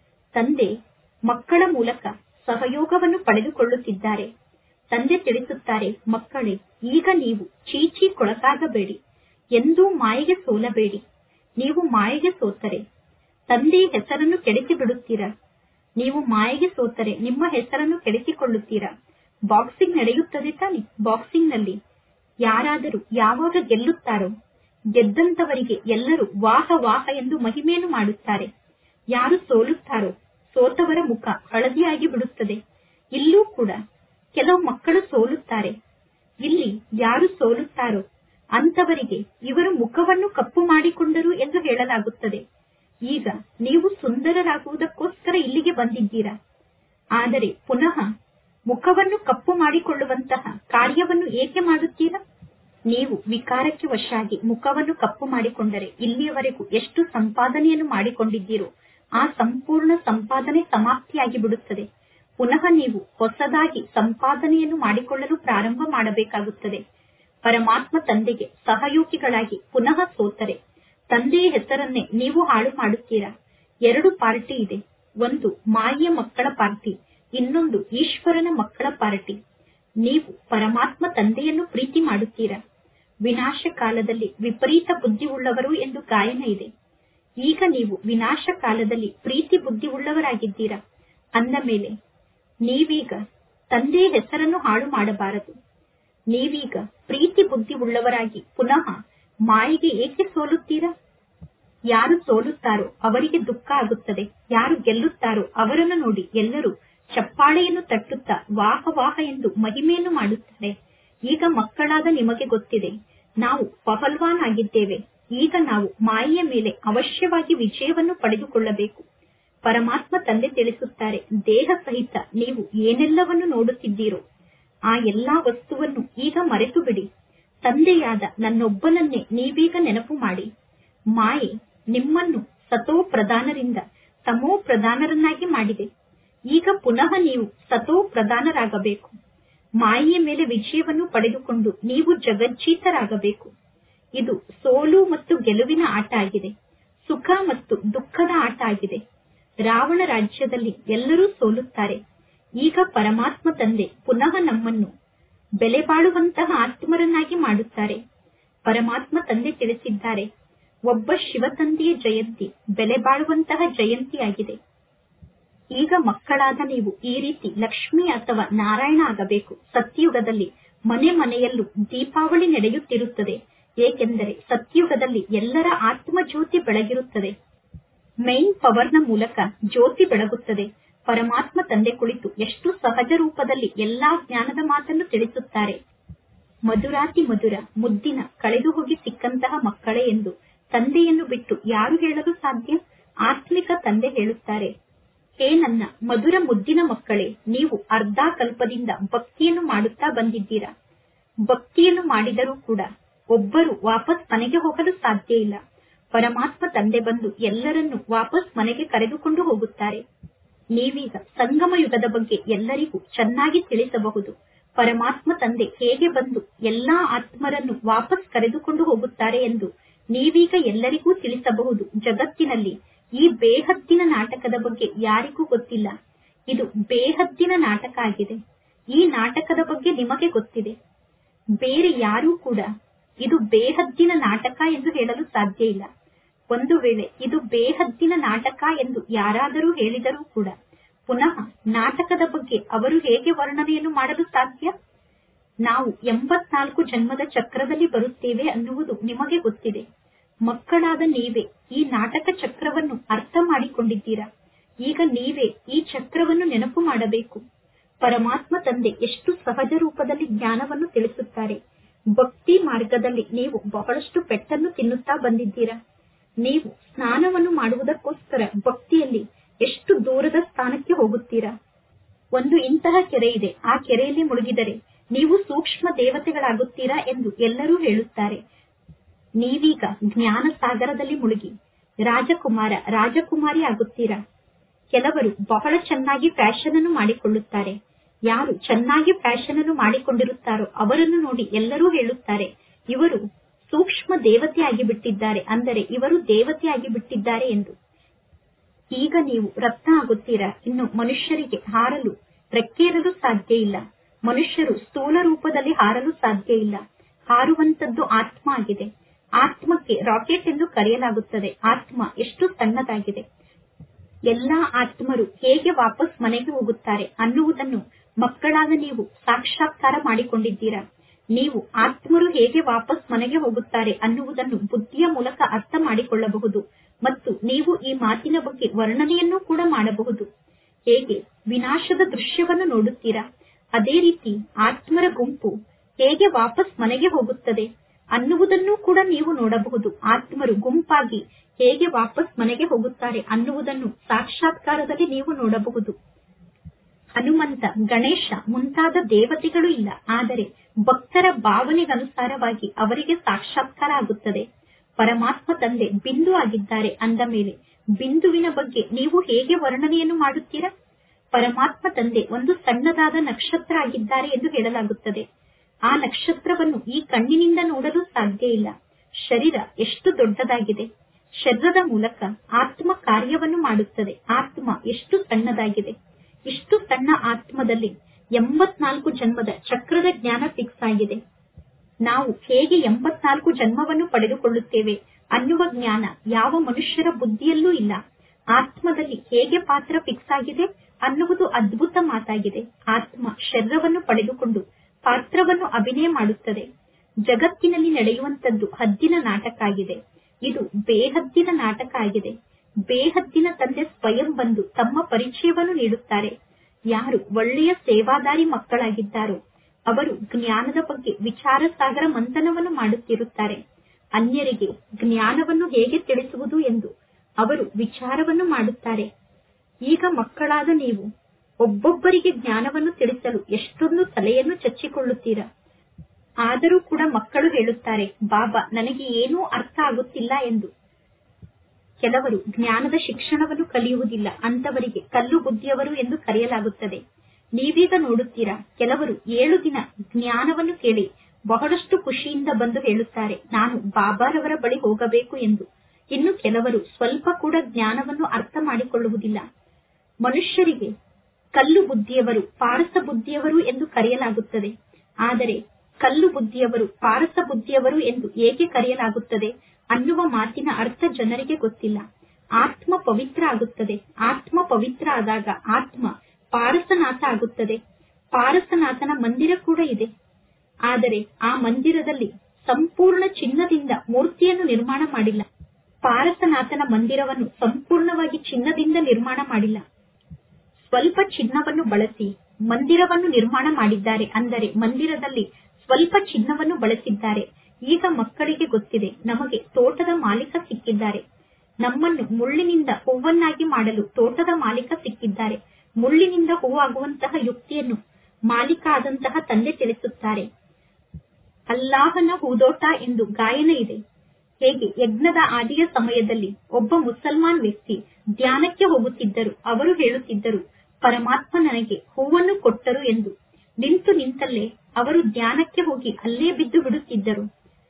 ತಂದೆ ಮಕ್ಕಳ ಮೂಲಕ ಸಹಯೋಗವನ್ನು ಪಡೆದುಕೊಳ್ಳುತ್ತಿದ್ದಾರೆ ತಂದೆ ತಿಳಿಸುತ್ತಾರೆ ಮಕ್ಕಳೇ ಈಗ ನೀವು ಚೀಚಿ ಕೊಳಕಾಗಬೇಡಿ ಎಂದೂ ಮಾಯೆಗೆ ಸೋಲಬೇಡಿ ನೀವು ಮಾಯೆಗೆ ಸೋತರೆ ತಂದೆಯ ಹೆಸರನ್ನು ಕೆಡಿಸಿ ಬಿಡುತ್ತೀರಾ ನೀವು ಮಾಯೆಗೆ ಸೋತರೆ ನಿಮ್ಮ ಹೆಸರನ್ನು ಕೆಡಿಸಿಕೊಳ್ಳುತ್ತೀರಾ ಬಾಕ್ಸಿಂಗ್ ನಡೆಯುತ್ತದೆ ತಾನೆ ಬಾಕ್ಸಿಂಗ್ ನಲ್ಲಿ ಯಾರಾದರೂ ಯಾವಾಗ ಗೆಲ್ಲುತ್ತಾರೋ ಗೆದ್ದಂತವರಿಗೆ ಎಲ್ಲರೂ ವಾಹ ವಾಹ ಎಂದು ಮಹಿಮೆಯನ್ನು ಮಾಡುತ್ತಾರೆ ಯಾರು ಸೋಲುತ್ತಾರೋ ಸೋತವರ ಮುಖ ಹಳದಿಯಾಗಿ ಬಿಡುತ್ತದೆ ಇಲ್ಲೂ ಕೂಡ ಕೆಲವು ಮಕ್ಕಳು ಸೋಲುತ್ತಾರೆ ಇಲ್ಲಿ ಯಾರು ಸೋಲುತ್ತಾರೋ ಅಂತವರಿಗೆ ಇವರು ಮುಖವನ್ನು ಕಪ್ಪು ಮಾಡಿಕೊಂಡರು ಎಂದು ಹೇಳಲಾಗುತ್ತದೆ ಈಗ ನೀವು ಸುಂದರರಾಗುವುದಕ್ಕೋಸ್ಕರ ಇಲ್ಲಿಗೆ ಬಂದಿದ್ದೀರಾ ಆದರೆ ಪುನಃ ಮುಖವನ್ನು ಕಪ್ಪು ಮಾಡಿಕೊಳ್ಳುವಂತಹ ಕಾರ್ಯವನ್ನು ಏಕೆ ಮಾಡುತ್ತೀರಾ ನೀವು ವಿಕಾರಕ್ಕೆ ವಶಾಗಿ ಮುಖವನ್ನು ಕಪ್ಪು ಮಾಡಿಕೊಂಡರೆ ಇಲ್ಲಿಯವರೆಗೂ ಎಷ್ಟು ಸಂಪಾದನೆಯನ್ನು ಮಾಡಿಕೊಂಡಿದ್ದೀರೋ ಆ ಸಂಪೂರ್ಣ ಸಂಪಾದನೆ ಸಮಾಪ್ತಿಯಾಗಿ ಬಿಡುತ್ತದೆ ಪುನಃ ನೀವು ಹೊಸದಾಗಿ ಸಂಪಾದನೆಯನ್ನು ಮಾಡಿಕೊಳ್ಳಲು ಪ್ರಾರಂಭ ಮಾಡಬೇಕಾಗುತ್ತದೆ ಪರಮಾತ್ಮ ತಂದೆಗೆ ಸಹಯೋಗಿಗಳಾಗಿ ಪುನಃ ಸೋತರೆ ತಂದೆಯ ಹೆಸರನ್ನೇ ನೀವು ಹಾಳು ಮಾಡುತ್ತೀರಾ ಎರಡು ಪಾರ್ಟಿ ಇದೆ ಒಂದು ಮಾಯೆಯ ಮಕ್ಕಳ ಪಾರ್ಟಿ ಇನ್ನೊಂದು ಈಶ್ವರನ ಮಕ್ಕಳ ಪಾರ್ಟಿ ನೀವು ಪರಮಾತ್ಮ ತಂದೆಯನ್ನು ಪ್ರೀತಿ ಮಾಡುತ್ತೀರಾ ವಿನಾಶ ಕಾಲದಲ್ಲಿ ವಿಪರೀತ ಬುದ್ಧಿ ಉಳ್ಳವರು ಎಂದು ಗಾಯನ ಇದೆ ಈಗ ನೀವು ವಿನಾಶ ಕಾಲದಲ್ಲಿ ಪ್ರೀತಿ ಬುದ್ಧಿ ಉಳ್ಳವರಾಗಿದ್ದೀರಾ ಅಂದ ಮೇಲೆ ನೀವೀಗ ತಂದೆಯ ಹೆಸರನ್ನು ಹಾಳು ಮಾಡಬಾರದು ನೀವೀಗ ಪ್ರೀತಿ ಬುದ್ಧಿ ಉಳ್ಳವರಾಗಿ ಪುನಃ ಮಾಯಿಗೆ ಏಕೆ ಸೋಲುತ್ತೀರಾ ಯಾರು ಸೋಲುತ್ತಾರೋ ಅವರಿಗೆ ದುಃಖ ಆಗುತ್ತದೆ ಯಾರು ಗೆಲ್ಲುತ್ತಾರೋ ಅವರನ್ನು ನೋಡಿ ಎಲ್ಲರೂ ಚಪ್ಪಾಳೆಯನ್ನು ತಟ್ಟುತ್ತಾ ವಾಹ ವಾಹ ಎಂದು ಮಹಿಮೆಯನ್ನು ಮಾಡುತ್ತಾರೆ ಈಗ ಮಕ್ಕಳಾದ ನಿಮಗೆ ಗೊತ್ತಿದೆ ನಾವು ಪಹಲ್ವಾನ್ ಆಗಿದ್ದೇವೆ ಈಗ ನಾವು ಮಾಯೆಯ ಮೇಲೆ ಅವಶ್ಯವಾಗಿ ವಿಜಯವನ್ನು ಪಡೆದುಕೊಳ್ಳಬೇಕು ಪರಮಾತ್ಮ ತಂದೆ ತಿಳಿಸುತ್ತಾರೆ ದೇಹ ಸಹಿತ ನೀವು ಏನೆಲ್ಲವನ್ನು ನೋಡುತ್ತಿದ್ದೀರೋ ಆ ಎಲ್ಲಾ ವಸ್ತುವನ್ನು ಈಗ ಮರೆತು ಬಿಡಿ ತಂದೆಯಾದ ನನ್ನೊಬ್ಬನನ್ನೇ ನೀವೀಗ ನೆನಪು ಮಾಡಿ ಮಾಯೆ ನಿಮ್ಮನ್ನು ಸತೋ ಪ್ರಧಾನರಿಂದ ತಮೋ ಪ್ರಧಾನರನ್ನಾಗಿ ಮಾಡಿದೆ ಈಗ ಪುನಃ ನೀವು ಸತೋ ಪ್ರಧಾನರಾಗಬೇಕು ಮಾಯೆಯ ಮೇಲೆ ವಿಜಯವನ್ನು ಪಡೆದುಕೊಂಡು ನೀವು ಜಗಜ್ಜೀತರಾಗಬೇಕು ಇದು ಸೋಲು ಮತ್ತು ಗೆಲುವಿನ ಆಟ ಆಗಿದೆ ಸುಖ ಮತ್ತು ದುಃಖದ ಆಟ ಆಗಿದೆ ರಾವಣ ರಾಜ್ಯದಲ್ಲಿ ಎಲ್ಲರೂ ಸೋಲುತ್ತಾರೆ ಈಗ ಪರಮಾತ್ಮ ತಂದೆ ಪುನಃ ನಮ್ಮನ್ನು ಬೆಲೆ ಬಾಳುವಂತಹ ಆತ್ಮರನ್ನಾಗಿ ಮಾಡುತ್ತಾರೆ ಪರಮಾತ್ಮ ತಂದೆ ತಿಳಿಸಿದ್ದಾರೆ ಒಬ್ಬ ಶಿವತಂದೆಯ ಜಯಂತಿ ಬೆಲೆ ಬಾಳುವಂತಹ ಜಯಂತಿಯಾಗಿದೆ ಈಗ ಮಕ್ಕಳಾದ ನೀವು ಈ ರೀತಿ ಲಕ್ಷ್ಮಿ ಅಥವಾ ನಾರಾಯಣ ಆಗಬೇಕು ಸತ್ಯುಗದಲ್ಲಿ ಮನೆ ಮನೆಯಲ್ಲೂ ದೀಪಾವಳಿ ನಡೆಯುತ್ತಿರುತ್ತದೆ ಏಕೆಂದರೆ ಸತ್ಯುಗದಲ್ಲಿ ಎಲ್ಲರ ಆತ್ಮ ಜ್ಯೋತಿ ಬೆಳಗಿರುತ್ತದೆ ಮೈನ್ ಪವರ್ನ ಮೂಲಕ ಜ್ಯೋತಿ ಬೆಳಗುತ್ತದೆ ಪರಮಾತ್ಮ ತಂದೆ ಕುಳಿತು ಎಷ್ಟು ಸಹಜ ರೂಪದಲ್ಲಿ ಎಲ್ಲಾ ಜ್ಞಾನದ ಮಾತನ್ನು ತಿಳಿಸುತ್ತಾರೆ ಮಧುರಾತಿ ಮಧುರ ಮುದ್ದಿನ ಕಳೆದು ಹೋಗಿ ಸಿಕ್ಕಂತಹ ಮಕ್ಕಳೇ ಎಂದು ತಂದೆಯನ್ನು ಬಿಟ್ಟು ಯಾರು ಹೇಳಲು ಸಾಧ್ಯ ಆತ್ಮಿಕ ತಂದೆ ಹೇಳುತ್ತಾರೆ ಹೇ ನನ್ನ ಮಧುರ ಮುದ್ದಿನ ಮಕ್ಕಳೇ ನೀವು ಅರ್ಧ ಕಲ್ಪದಿಂದ ಭಕ್ತಿಯನ್ನು ಮಾಡುತ್ತಾ ಬಂದಿದ್ದೀರಾ ಭಕ್ತಿಯನ್ನು ಮಾಡಿದರೂ ಕೂಡ ಒಬ್ಬರು ವಾಪಸ್ ಮನೆಗೆ ಹೋಗಲು ಸಾಧ್ಯ ಇಲ್ಲ ಪರಮಾತ್ಮ ತಂದೆ ಬಂದು ಎಲ್ಲರನ್ನು ವಾಪಸ್ ಮನೆಗೆ ಕರೆದುಕೊಂಡು ಹೋಗುತ್ತಾರೆ ನೀವೀಗ ಸಂಗಮ ಯುಗದ ಬಗ್ಗೆ ಎಲ್ಲರಿಗೂ ಚೆನ್ನಾಗಿ ತಿಳಿಸಬಹುದು ಪರಮಾತ್ಮ ತಂದೆ ಹೇಗೆ ಬಂದು ಎಲ್ಲಾ ಆತ್ಮರನ್ನು ವಾಪಸ್ ಕರೆದುಕೊಂಡು ಹೋಗುತ್ತಾರೆ ಎಂದು ನೀವೀಗ ಎಲ್ಲರಿಗೂ ತಿಳಿಸಬಹುದು ಜಗತ್ತಿನಲ್ಲಿ ಈ ಬೇಹದ್ದಿನ ನಾಟಕದ ಬಗ್ಗೆ ಯಾರಿಗೂ ಗೊತ್ತಿಲ್ಲ ಇದು ಬೇಹದ್ದಿನ ನಾಟಕ ಆಗಿದೆ ಈ ನಾಟಕದ ಬಗ್ಗೆ ನಿಮಗೆ ಗೊತ್ತಿದೆ ಬೇರೆ ಯಾರೂ ಕೂಡ ಇದು ಬೇಹದ್ದಿನ ನಾಟಕ ಎಂದು ಹೇಳಲು ಸಾಧ್ಯ ಇಲ್ಲ ಒಂದು ವೇಳೆ ಇದು ಬೇಹದ್ದಿನ ನಾಟಕ ಎಂದು ಯಾರಾದರೂ ಹೇಳಿದರೂ ಕೂಡ ಪುನಃ ನಾಟಕದ ಬಗ್ಗೆ ಅವರು ಹೇಗೆ ವರ್ಣನೆಯನ್ನು ಮಾಡಲು ಸಾಧ್ಯ ನಾವು ಎಂಬತ್ನಾಲ್ಕು ಜನ್ಮದ ಚಕ್ರದಲ್ಲಿ ಬರುತ್ತೇವೆ ಅನ್ನುವುದು ನಿಮಗೆ ಗೊತ್ತಿದೆ ಮಕ್ಕಳಾದ ನೀವೇ ಈ ನಾಟಕ ಚಕ್ರವನ್ನು ಅರ್ಥ ಮಾಡಿಕೊಂಡಿದ್ದೀರಾ ಈಗ ನೀವೇ ಈ ಚಕ್ರವನ್ನು ನೆನಪು ಮಾಡಬೇಕು ಪರಮಾತ್ಮ ತಂದೆ ಎಷ್ಟು ಸಹಜ ರೂಪದಲ್ಲಿ ಜ್ಞಾನವನ್ನು ತಿಳಿಸುತ್ತಾರೆ ಭಕ್ತಿ ಮಾರ್ಗದಲ್ಲಿ ನೀವು ಬಹಳಷ್ಟು ಪೆಟ್ಟನ್ನು ತಿನ್ನುತ್ತಾ ಬಂದಿದ್ದೀರಾ ನೀವು ಸ್ನಾನವನ್ನು ಮಾಡುವುದಕ್ಕೋಸ್ಕರ ಭಕ್ತಿಯಲ್ಲಿ ಎಷ್ಟು ದೂರದ ಸ್ಥಾನಕ್ಕೆ ಹೋಗುತ್ತೀರಾ ಒಂದು ಇಂತಹ ಕೆರೆ ಇದೆ ಆ ಕೆರೆಯಲ್ಲಿ ಮುಳುಗಿದರೆ ನೀವು ಸೂಕ್ಷ್ಮ ದೇವತೆಗಳಾಗುತ್ತೀರಾ ಎಂದು ಎಲ್ಲರೂ ಹೇಳುತ್ತಾರೆ ನೀವೀಗ ಜ್ಞಾನ ಸಾಗರದಲ್ಲಿ ಮುಳುಗಿ ರಾಜಕುಮಾರ ರಾಜಕುಮಾರಿ ಆಗುತ್ತೀರಾ ಕೆಲವರು ಬಹಳ ಚೆನ್ನಾಗಿ ಫ್ಯಾಷನ್ ಅನ್ನು ಮಾಡಿಕೊಳ್ಳುತ್ತಾರೆ ಯಾರು ಚೆನ್ನಾಗಿ ಫ್ಯಾಷನ್ ಅನ್ನು ಮಾಡಿಕೊಂಡಿರುತ್ತಾರೋ ಅವರನ್ನು ನೋಡಿ ಎಲ್ಲರೂ ಹೇಳುತ್ತಾರೆ ಇವರು ಸೂಕ್ಷ್ಮ ದೇವತೆಯಾಗಿ ಬಿಟ್ಟಿದ್ದಾರೆ ಅಂದರೆ ಇವರು ದೇವತೆಯಾಗಿ ಬಿಟ್ಟಿದ್ದಾರೆ ಎಂದು ಈಗ ನೀವು ರತ್ನ ಆಗುತ್ತೀರಾ ಇನ್ನು ಮನುಷ್ಯರಿಗೆ ಹಾರಲು ರೆಕ್ಕೇರಲು ಸಾಧ್ಯ ಇಲ್ಲ ಮನುಷ್ಯರು ಸ್ಥೂಲ ರೂಪದಲ್ಲಿ ಹಾರಲು ಸಾಧ್ಯ ಇಲ್ಲ ಹಾರುವಂತದ್ದು ಆತ್ಮ ಆಗಿದೆ ಆತ್ಮಕ್ಕೆ ರಾಕೆಟ್ ಎಂದು ಕರೆಯಲಾಗುತ್ತದೆ ಆತ್ಮ ಎಷ್ಟು ಸಣ್ಣದಾಗಿದೆ ಎಲ್ಲಾ ಆತ್ಮರು ಹೇಗೆ ವಾಪಸ್ ಮನೆಗೆ ಹೋಗುತ್ತಾರೆ ಅನ್ನುವುದನ್ನು ಮಕ್ಕಳಾದ ನೀವು ಸಾಕ್ಷಾತ್ಕಾರ ಮಾಡಿಕೊಂಡಿದ್ದೀರಾ ನೀವು ಆತ್ಮರು ಹೇಗೆ ವಾಪಸ್ ಮನೆಗೆ ಹೋಗುತ್ತಾರೆ ಅನ್ನುವುದನ್ನು ಬುದ್ಧಿಯ ಮೂಲಕ ಅರ್ಥ ಮಾಡಿಕೊಳ್ಳಬಹುದು ಮತ್ತು ನೀವು ಈ ಮಾತಿನ ಬಗ್ಗೆ ವರ್ಣನೆಯನ್ನು ಕೂಡ ಮಾಡಬಹುದು ಹೇಗೆ ವಿನಾಶದ ದೃಶ್ಯವನ್ನು ನೋಡುತ್ತೀರಾ ಅದೇ ರೀತಿ ಆತ್ಮರ ಗುಂಪು ಹೇಗೆ ವಾಪಸ್ ಮನೆಗೆ ಹೋಗುತ್ತದೆ ಅನ್ನುವುದನ್ನು ಕೂಡ ನೀವು ನೋಡಬಹುದು ಆತ್ಮರು ಗುಂಪಾಗಿ ಹೇಗೆ ವಾಪಸ್ ಮನೆಗೆ ಹೋಗುತ್ತಾರೆ ಅನ್ನುವುದನ್ನು ಸಾಕ್ಷಾತ್ಕಾರದಲ್ಲಿ ನೀವು ನೋಡಬಹುದು ಹನುಮಂತ ಗಣೇಶ ಮುಂತಾದ ದೇವತೆಗಳು ಇಲ್ಲ ಆದರೆ ಭಕ್ತರ ಭಾವನೆಗನುಸಾರವಾಗಿ ಅವರಿಗೆ ಸಾಕ್ಷಾತ್ಕಾರ ಆಗುತ್ತದೆ ಪರಮಾತ್ಮ ತಂದೆ ಬಿಂದು ಆಗಿದ್ದಾರೆ ಅಂದ ಮೇಲೆ ಬಿಂದುವಿನ ಬಗ್ಗೆ ನೀವು ಹೇಗೆ ವರ್ಣನೆಯನ್ನು ಮಾಡುತ್ತೀರಾ ಪರಮಾತ್ಮ ತಂದೆ ಒಂದು ಸಣ್ಣದಾದ ನಕ್ಷತ್ರ ಆಗಿದ್ದಾರೆ ಎಂದು ಹೇಳಲಾಗುತ್ತದೆ ಆ ನಕ್ಷತ್ರವನ್ನು ಈ ಕಣ್ಣಿನಿಂದ ನೋಡಲು ಸಾಧ್ಯ ಇಲ್ಲ ಶರೀರ ಎಷ್ಟು ದೊಡ್ಡದಾಗಿದೆ ಶರೀರದ ಮೂಲಕ ಆತ್ಮ ಕಾರ್ಯವನ್ನು ಮಾಡುತ್ತದೆ ಆತ್ಮ ಎಷ್ಟು ಸಣ್ಣದಾಗಿದೆ ಇಷ್ಟು ಸಣ್ಣ ಆತ್ಮದಲ್ಲಿ ಎಂಬತ್ನಾಲ್ಕು ಜನ್ಮದ ಚಕ್ರದ ಜ್ಞಾನ ಫಿಕ್ಸ್ ಆಗಿದೆ ನಾವು ಹೇಗೆ ಎಂಬತ್ನಾಲ್ಕು ಜನ್ಮವನ್ನು ಪಡೆದುಕೊಳ್ಳುತ್ತೇವೆ ಅನ್ನುವ ಜ್ಞಾನ ಯಾವ ಮನುಷ್ಯರ ಬುದ್ಧಿಯಲ್ಲೂ ಇಲ್ಲ ಆತ್ಮದಲ್ಲಿ ಹೇಗೆ ಪಾತ್ರ ಫಿಕ್ಸ್ ಆಗಿದೆ ಅನ್ನುವುದು ಅದ್ಭುತ ಮಾತಾಗಿದೆ ಆತ್ಮ ಶರೀರವನ್ನು ಪಡೆದುಕೊಂಡು ಪಾತ್ರವನ್ನು ಅಭಿನಯ ಮಾಡುತ್ತದೆ ಜಗತ್ತಿನಲ್ಲಿ ನಡೆಯುವಂತದ್ದು ಹದ್ದಿನ ನಾಟಕ ಆಗಿದೆ ಇದು ಬೇಹದ್ದಿನ ನಾಟಕ ಆಗಿದೆ ಬೇಹದ್ದಿನ ತಂದೆ ಸ್ವಯಂ ಬಂದು ತಮ್ಮ ಪರಿಚಯವನ್ನು ನೀಡುತ್ತಾರೆ ಯಾರು ಒಳ್ಳೆಯ ಸೇವಾದಾರಿ ಮಕ್ಕಳಾಗಿದ್ದಾರೋ ಅವರು ಜ್ಞಾನದ ಬಗ್ಗೆ ವಿಚಾರ ಸಾಗರ ಮಂಥನವನ್ನು ಮಾಡುತ್ತಿರುತ್ತಾರೆ ಅನ್ಯರಿಗೆ ಜ್ಞಾನವನ್ನು ಹೇಗೆ ತಿಳಿಸುವುದು ಎಂದು ಅವರು ವಿಚಾರವನ್ನು ಮಾಡುತ್ತಾರೆ ಈಗ ಮಕ್ಕಳಾದ ನೀವು ಒಬ್ಬೊಬ್ಬರಿಗೆ ಜ್ಞಾನವನ್ನು ತಿಳಿಸಲು ಎಷ್ಟೊಂದು ತಲೆಯನ್ನು ಚಚ್ಚಿಕೊಳ್ಳುತ್ತೀರಾ ಆದರೂ ಕೂಡ ಮಕ್ಕಳು ಹೇಳುತ್ತಾರೆ ಬಾಬಾ ನನಗೆ ಏನೂ ಅರ್ಥ ಆಗುತ್ತಿಲ್ಲ ಎಂದು ಕೆಲವರು ಜ್ಞಾನದ ಶಿಕ್ಷಣವನ್ನು ಕಲಿಯುವುದಿಲ್ಲ ಅಂತವರಿಗೆ ಕಲ್ಲು ಬುದ್ಧಿಯವರು ಎಂದು ಕರೆಯಲಾಗುತ್ತದೆ ನೀವೀಗ ನೋಡುತ್ತೀರಾ ಕೆಲವರು ಏಳು ದಿನ ಜ್ಞಾನವನ್ನು ಕೇಳಿ ಬಹಳಷ್ಟು ಖುಷಿಯಿಂದ ಬಂದು ಹೇಳುತ್ತಾರೆ ನಾನು ಬಾಬಾರವರ ಬಳಿ ಹೋಗಬೇಕು ಎಂದು ಇನ್ನು ಕೆಲವರು ಸ್ವಲ್ಪ ಕೂಡ ಜ್ಞಾನವನ್ನು ಅರ್ಥ ಮಾಡಿಕೊಳ್ಳುವುದಿಲ್ಲ ಮನುಷ್ಯರಿಗೆ ಕಲ್ಲು ಬುದ್ಧಿಯವರು ಪಾರಸ ಬುದ್ಧಿಯವರು ಎಂದು ಕರೆಯಲಾಗುತ್ತದೆ ಆದರೆ ಕಲ್ಲು ಬುದ್ಧಿಯವರು ಪಾರಸ ಬುದ್ಧಿಯವರು ಎಂದು ಏಕೆ ಕರೆಯಲಾಗುತ್ತದೆ ಅನ್ನುವ ಮಾತಿನ ಅರ್ಥ ಜನರಿಗೆ ಗೊತ್ತಿಲ್ಲ ಆತ್ಮ ಪವಿತ್ರ ಆಗುತ್ತದೆ ಆತ್ಮ ಪವಿತ್ರ ಆದಾಗ ಆತ್ಮ ಪಾರಸನಾಥ ಆಗುತ್ತದೆ ಪಾರಸನಾಥನ ಮಂದಿರ ಕೂಡ ಇದೆ ಆದರೆ ಆ ಮಂದಿರದಲ್ಲಿ ಸಂಪೂರ್ಣ ಚಿನ್ನದಿಂದ ಮೂರ್ತಿಯನ್ನು ನಿರ್ಮಾಣ ಮಾಡಿಲ್ಲ ಪಾರಸನಾಥನ ಮಂದಿರವನ್ನು ಸಂಪೂರ್ಣವಾಗಿ ಚಿನ್ನದಿಂದ ನಿರ್ಮಾಣ ಮಾಡಿಲ್ಲ ಸ್ವಲ್ಪ ಚಿನ್ನವನ್ನು ಬಳಸಿ ಮಂದಿರವನ್ನು ನಿರ್ಮಾಣ ಮಾಡಿದ್ದಾರೆ ಅಂದರೆ ಮಂದಿರದಲ್ಲಿ ಸ್ವಲ್ಪ ಚಿನ್ನವನ್ನು ಬಳಸಿದ್ದಾರೆ ಈಗ ಮಕ್ಕಳಿಗೆ ಗೊತ್ತಿದೆ ನಮಗೆ ತೋಟದ ಮಾಲೀಕ ಸಿಕ್ಕಿದ್ದಾರೆ ನಮ್ಮನ್ನು ಮುಳ್ಳಿನಿಂದ ಹೂವನ್ನಾಗಿ ಮಾಡಲು ತೋಟದ ಮಾಲೀಕ ಸಿಕ್ಕಿದ್ದಾರೆ ಮುಳ್ಳಿನಿಂದ ಹೂವಾಗುವಂತಹ ಯುಕ್ತಿಯನ್ನು ಮಾಲೀಕ ಆದಂತಹ ತಂದೆ ತಿಳಿಸುತ್ತಾರೆ ಅಲ್ಲಾಹನ ಹೂದೋಟ ಎಂದು ಗಾಯನ ಇದೆ ಹೇಗೆ ಯಜ್ಞದ ಆದಿಯ ಸಮಯದಲ್ಲಿ ಒಬ್ಬ ಮುಸಲ್ಮಾನ್ ವ್ಯಕ್ತಿ ಧ್ಯಾನಕ್ಕೆ ಹೋಗುತ್ತಿದ್ದರು ಅವರು ಹೇಳುತ್ತಿದ್ದರು ಪರಮಾತ್ಮ ನನಗೆ ಹೂವನ್ನು ಕೊಟ್ಟರು ಎಂದು ನಿಂತು ನಿಂತಲ್ಲೇ ಅವರು ಧ್ಯಾನಕ್ಕೆ ಹೋಗಿ ಅಲ್ಲೇ ಬಿದ್ದು ಬಿಡುತ್ತಿದ್ದರು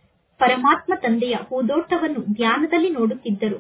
ಪರಮಾತ್ಮ ತಂದೆಯ ಹೂದೋಟವನ್ನು ಧ್ಯಾನದಲ್ಲಿ ನೋಡುತ್ತಿದ್ದರು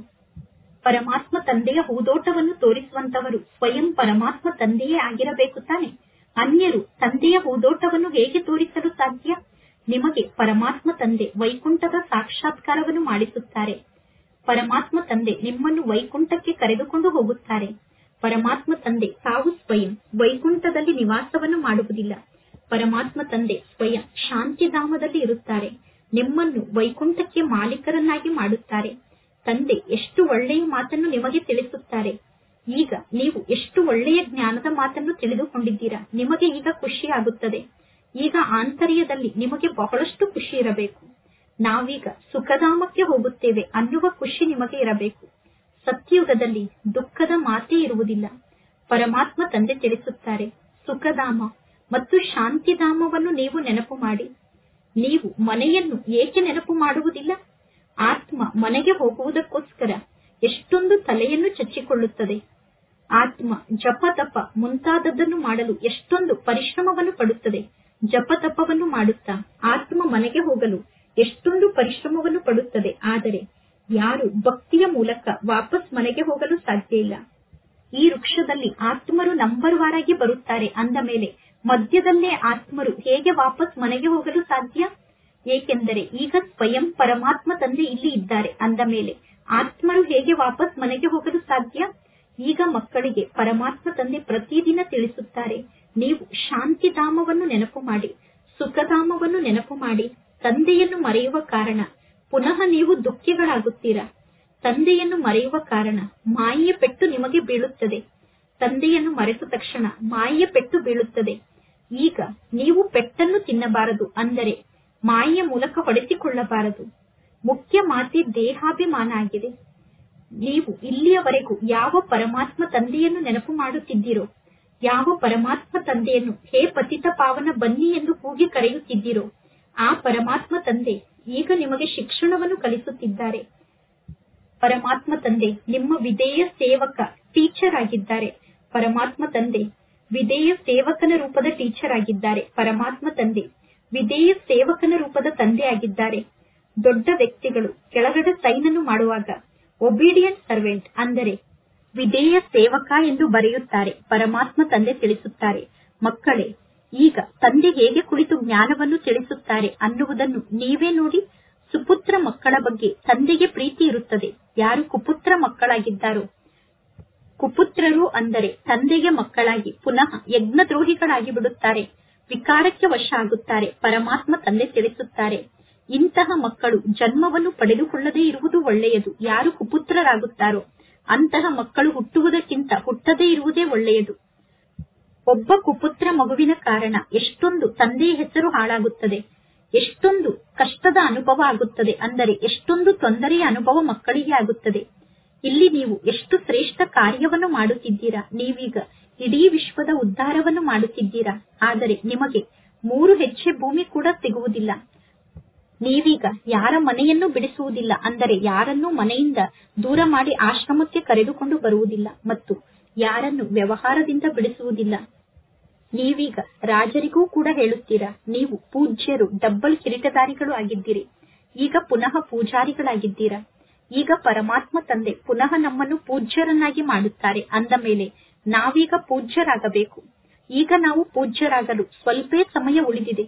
ಪರಮಾತ್ಮ ತಂದೆಯ ಹೂದೋಟವನ್ನು ತೋರಿಸುವಂತವರು ಸ್ವಯಂ ಪರಮಾತ್ಮ ತಂದೆಯೇ ಆಗಿರಬೇಕು ತಾನೆ ಅನ್ಯರು ತಂದೆಯ ಹೂದೋಟವನ್ನು ಹೇಗೆ ತೋರಿಸಲು ಸಾಧ್ಯ ನಿಮಗೆ ಪರಮಾತ್ಮ ತಂದೆ ವೈಕುಂಠದ ಸಾಕ್ಷಾತ್ಕಾರವನ್ನು ಮಾಡಿಸುತ್ತಾರೆ ಪರಮಾತ್ಮ ತಂದೆ ನಿಮ್ಮನ್ನು ವೈಕುಂಠಕ್ಕೆ ಕರೆದುಕೊಂಡು ಹೋಗುತ್ತಾರೆ ಪರಮಾತ್ಮ ತಂದೆ ತಾವು ಸ್ವಯಂ ವೈಕುಂಠದಲ್ಲಿ ನಿವಾಸವನ್ನು ಮಾಡುವುದಿಲ್ಲ ಪರಮಾತ್ಮ ತಂದೆ ಸ್ವಯಂ ಶಾಂತಿಧಾಮದಲ್ಲಿ ಇರುತ್ತಾರೆ ನಿಮ್ಮನ್ನು ವೈಕುಂಠಕ್ಕೆ ಮಾಲೀಕರನ್ನಾಗಿ ಮಾಡುತ್ತಾರೆ ತಂದೆ ಎಷ್ಟು ಒಳ್ಳೆಯ ಮಾತನ್ನು ನಿಮಗೆ ತಿಳಿಸುತ್ತಾರೆ ಈಗ ನೀವು ಎಷ್ಟು ಒಳ್ಳೆಯ ಜ್ಞಾನದ ಮಾತನ್ನು ತಿಳಿದುಕೊಂಡಿದ್ದೀರಾ ನಿಮಗೆ ಈಗ ಖುಷಿ ಆಗುತ್ತದೆ ಈಗ ಆಂತರ್ಯದಲ್ಲಿ ನಿಮಗೆ ಬಹಳಷ್ಟು ಖುಷಿ ಇರಬೇಕು ನಾವೀಗ ಸುಖಧಾಮಕ್ಕೆ ಹೋಗುತ್ತೇವೆ ಅನ್ನುವ ಖುಷಿ ನಿಮಗೆ ಇರಬೇಕು ಸತ್ಯುಗದಲ್ಲಿ ದುಃಖದ ಮಾತೇ ಇರುವುದಿಲ್ಲ ಪರಮಾತ್ಮ ತಂದೆ ತಿಳಿಸುತ್ತಾರೆ ಸುಖಧಾಮ ಮತ್ತು ಶಾಂತಿಧಾಮವನ್ನು ನೀವು ನೆನಪು ಮಾಡಿ ನೀವು ಮನೆಯನ್ನು ಏಕೆ ನೆನಪು ಮಾಡುವುದಿಲ್ಲ ಆತ್ಮ ಮನೆಗೆ ಹೋಗುವುದಕ್ಕೋಸ್ಕರ ಎಷ್ಟೊಂದು ತಲೆಯನ್ನು ಚಚ್ಚಿಕೊಳ್ಳುತ್ತದೆ ಆತ್ಮ ಜಪ ತಪ ಮುಂತಾದದ್ದನ್ನು ಮಾಡಲು ಎಷ್ಟೊಂದು ಪರಿಶ್ರಮವನ್ನು ಪಡುತ್ತದೆ ಜಪ ತಪವನ್ನು ಮಾಡುತ್ತಾ ಆತ್ಮ ಮನೆಗೆ ಹೋಗಲು ಎಷ್ಟೊಂದು ಪರಿಶ್ರಮವನ್ನು ಪಡುತ್ತದೆ ಆದರೆ ಯಾರು ಭಕ್ತಿಯ ಮೂಲಕ ವಾಪಸ್ ಮನೆಗೆ ಹೋಗಲು ಸಾಧ್ಯ ಇಲ್ಲ ಈ ವೃಕ್ಷದಲ್ಲಿ ಆತ್ಮರು ನಂಬರ್ ವಾರಾಗಿ ಬರುತ್ತಾರೆ ಅಂದ ಮೇಲೆ ಮಧ್ಯದಲ್ಲೇ ಆತ್ಮರು ಹೇಗೆ ವಾಪಸ್ ಮನೆಗೆ ಹೋಗಲು ಸಾಧ್ಯ ಏಕೆಂದರೆ ಈಗ ಸ್ವಯಂ ಪರಮಾತ್ಮ ತಂದೆ ಇಲ್ಲಿ ಇದ್ದಾರೆ ಅಂದ ಮೇಲೆ ಆತ್ಮರು ಹೇಗೆ ವಾಪಸ್ ಮನೆಗೆ ಹೋಗಲು ಸಾಧ್ಯ ಈಗ ಮಕ್ಕಳಿಗೆ ಪರಮಾತ್ಮ ತಂದೆ ಪ್ರತಿದಿನ ತಿಳಿಸುತ್ತಾರೆ ನೀವು ಶಾಂತಿಧಾಮವನ್ನು ನೆನಪು ಮಾಡಿ ಸುಖಧಾಮವನ್ನು ನೆನಪು ಮಾಡಿ ತಂದೆಯನ್ನು ಮರೆಯುವ ಕಾರಣ ಪುನಃ ನೀವು ದುಃಖಿಗಳಾಗುತ್ತೀರಾ ತಂದೆಯನ್ನು ಮರೆಯುವ ಕಾರಣ ಮಾಯೆಯ ಪೆಟ್ಟು ನಿಮಗೆ ಬೀಳುತ್ತದೆ ತಂದೆಯನ್ನು ಮರೆತ ತಕ್ಷಣ ಮಾಯೆಯ ಪೆಟ್ಟು ಬೀಳುತ್ತದೆ ಈಗ ನೀವು ಪೆಟ್ಟನ್ನು ತಿನ್ನಬಾರದು ಅಂದರೆ ಮಾಯೆಯ ಮೂಲಕ ಹೊಡೆಸಿಕೊಳ್ಳಬಾರದು ಮುಖ್ಯ ಮಾತೆ ದೇಹಾಭಿಮಾನ ಆಗಿದೆ ನೀವು ಇಲ್ಲಿಯವರೆಗೂ ಯಾವ ಪರಮಾತ್ಮ ತಂದೆಯನ್ನು ನೆನಪು ಮಾಡುತ್ತಿದ್ದೀರೋ ಯಾವ ಪರಮಾತ್ಮ ತಂದೆಯನ್ನು ಹೇ ಪತಿತ ಪಾವನ ಬನ್ನಿ ಎಂದು ಕೂಗಿ ಕರೆಯುತ್ತಿದ್ದೀರೋ ಆ ಪರಮಾತ್ಮ ತಂದೆ ಈಗ ನಿಮಗೆ ಶಿಕ್ಷಣವನ್ನು ಕಲಿಸುತ್ತಿದ್ದಾರೆ ಪರಮಾತ್ಮ ತಂದೆ ನಿಮ್ಮ ವಿಧೇಯ ಸೇವಕ ಟೀಚರ್ ಆಗಿದ್ದಾರೆ ಪರಮಾತ್ಮ ತಂದೆ ವಿಧೇಯ ಸೇವಕನ ರೂಪದ ಟೀಚರ್ ಆಗಿದ್ದಾರೆ ಪರಮಾತ್ಮ ತಂದೆ ವಿಧೇಯ ಸೇವಕನ ರೂಪದ ತಂದೆ ಆಗಿದ್ದಾರೆ ದೊಡ್ಡ ವ್ಯಕ್ತಿಗಳು ಕೆಳಗಡೆ ಸೈನ್ ಅನ್ನು ಮಾಡುವಾಗ ಒಬಿಡಿಯಂಟ್ ಸರ್ವೆಂಟ್ ಅಂದರೆ ವಿಧೇಯ ಸೇವಕ ಎಂದು ಬರೆಯುತ್ತಾರೆ ಪರಮಾತ್ಮ ತಂದೆ ತಿಳಿಸುತ್ತಾರೆ ಮಕ್ಕಳೇ ಈಗ ತಂದೆ ಹೇಗೆ ಕುಳಿತು ಜ್ಞಾನವನ್ನು ತಿಳಿಸುತ್ತಾರೆ ಅನ್ನುವುದನ್ನು ನೀವೇ ನೋಡಿ ಸುಪುತ್ರ ಮಕ್ಕಳ ಬಗ್ಗೆ ತಂದೆಗೆ ಪ್ರೀತಿ ಇರುತ್ತದೆ ಯಾರು ಕುಪುತ್ರ ಮಕ್ಕಳಾಗಿದ್ದಾರೋ ಕುಪುತ್ರರು ಅಂದರೆ ತಂದೆಗೆ ಮಕ್ಕಳಾಗಿ ಪುನಃ ಯಜ್ಞದ್ರೋಹಿಗಳಾಗಿ ಬಿಡುತ್ತಾರೆ ವಿಕಾರಕ್ಕೆ ವಶ ಆಗುತ್ತಾರೆ ಪರಮಾತ್ಮ ತಂದೆ ತಿಳಿಸುತ್ತಾರೆ ಇಂತಹ ಮಕ್ಕಳು ಜನ್ಮವನ್ನು ಪಡೆದುಕೊಳ್ಳದೇ ಇರುವುದು ಒಳ್ಳೆಯದು ಯಾರು ಕುಪುತ್ರರಾಗುತ್ತಾರೋ ಅಂತಹ ಮಕ್ಕಳು ಹುಟ್ಟುವುದಕ್ಕಿಂತ ಹುಟ್ಟದೇ ಇರುವುದೇ ಒಳ್ಳೆಯದು ಒಬ್ಬ ಕುಪುತ್ರ ಮಗುವಿನ ಕಾರಣ ಎಷ್ಟೊಂದು ತಂದೆಯ ಹೆಸರು ಹಾಳಾಗುತ್ತದೆ ಎಷ್ಟೊಂದು ಕಷ್ಟದ ಅನುಭವ ಆಗುತ್ತದೆ ಅಂದರೆ ಎಷ್ಟೊಂದು ತೊಂದರೆಯ ಅನುಭವ ಮಕ್ಕಳಿಗೆ ಆಗುತ್ತದೆ ಇಲ್ಲಿ ನೀವು ಎಷ್ಟು ಶ್ರೇಷ್ಠ ಕಾರ್ಯವನ್ನು ಮಾಡುತ್ತಿದ್ದೀರಾ ನೀವೀಗ ಇಡೀ ವಿಶ್ವದ ಉದ್ಧಾರವನ್ನು ಮಾಡುತ್ತಿದ್ದೀರಾ ಆದರೆ ನಿಮಗೆ ಮೂರು ಹೆಜ್ಜೆ ಭೂಮಿ ಕೂಡ ಸಿಗುವುದಿಲ್ಲ ನೀವೀಗ ಯಾರ ಮನೆಯನ್ನು ಬಿಡಿಸುವುದಿಲ್ಲ ಅಂದರೆ ಯಾರನ್ನೂ ಮನೆಯಿಂದ ದೂರ ಮಾಡಿ ಆಶ್ರಮಕ್ಕೆ ಕರೆದುಕೊಂಡು ಬರುವುದಿಲ್ಲ ಮತ್ತು ಯಾರನ್ನು ವ್ಯವಹಾರದಿಂದ ಬಿಡಿಸುವುದಿಲ್ಲ ನೀವೀಗ ರಾಜರಿಗೂ ಕೂಡ ಹೇಳುತ್ತೀರಾ ನೀವು ಪೂಜ್ಯರು ಡಬ್ಬಲ್ ಕಿರೀಟಧಾರಿಗಳು ಆಗಿದ್ದೀರಿ ಈಗ ಪುನಃ ಪೂಜಾರಿಗಳಾಗಿದ್ದೀರಾ ಈಗ ಪರಮಾತ್ಮ ತಂದೆ ಪುನಃ ನಮ್ಮನ್ನು ಪೂಜ್ಯರನ್ನಾಗಿ ಮಾಡುತ್ತಾರೆ ಅಂದ ಮೇಲೆ ನಾವೀಗ ಪೂಜ್ಯರಾಗಬೇಕು ಈಗ ನಾವು ಪೂಜ್ಯರಾಗಲು ಸ್ವಲ್ಪೇ ಸಮಯ ಉಳಿದಿದೆ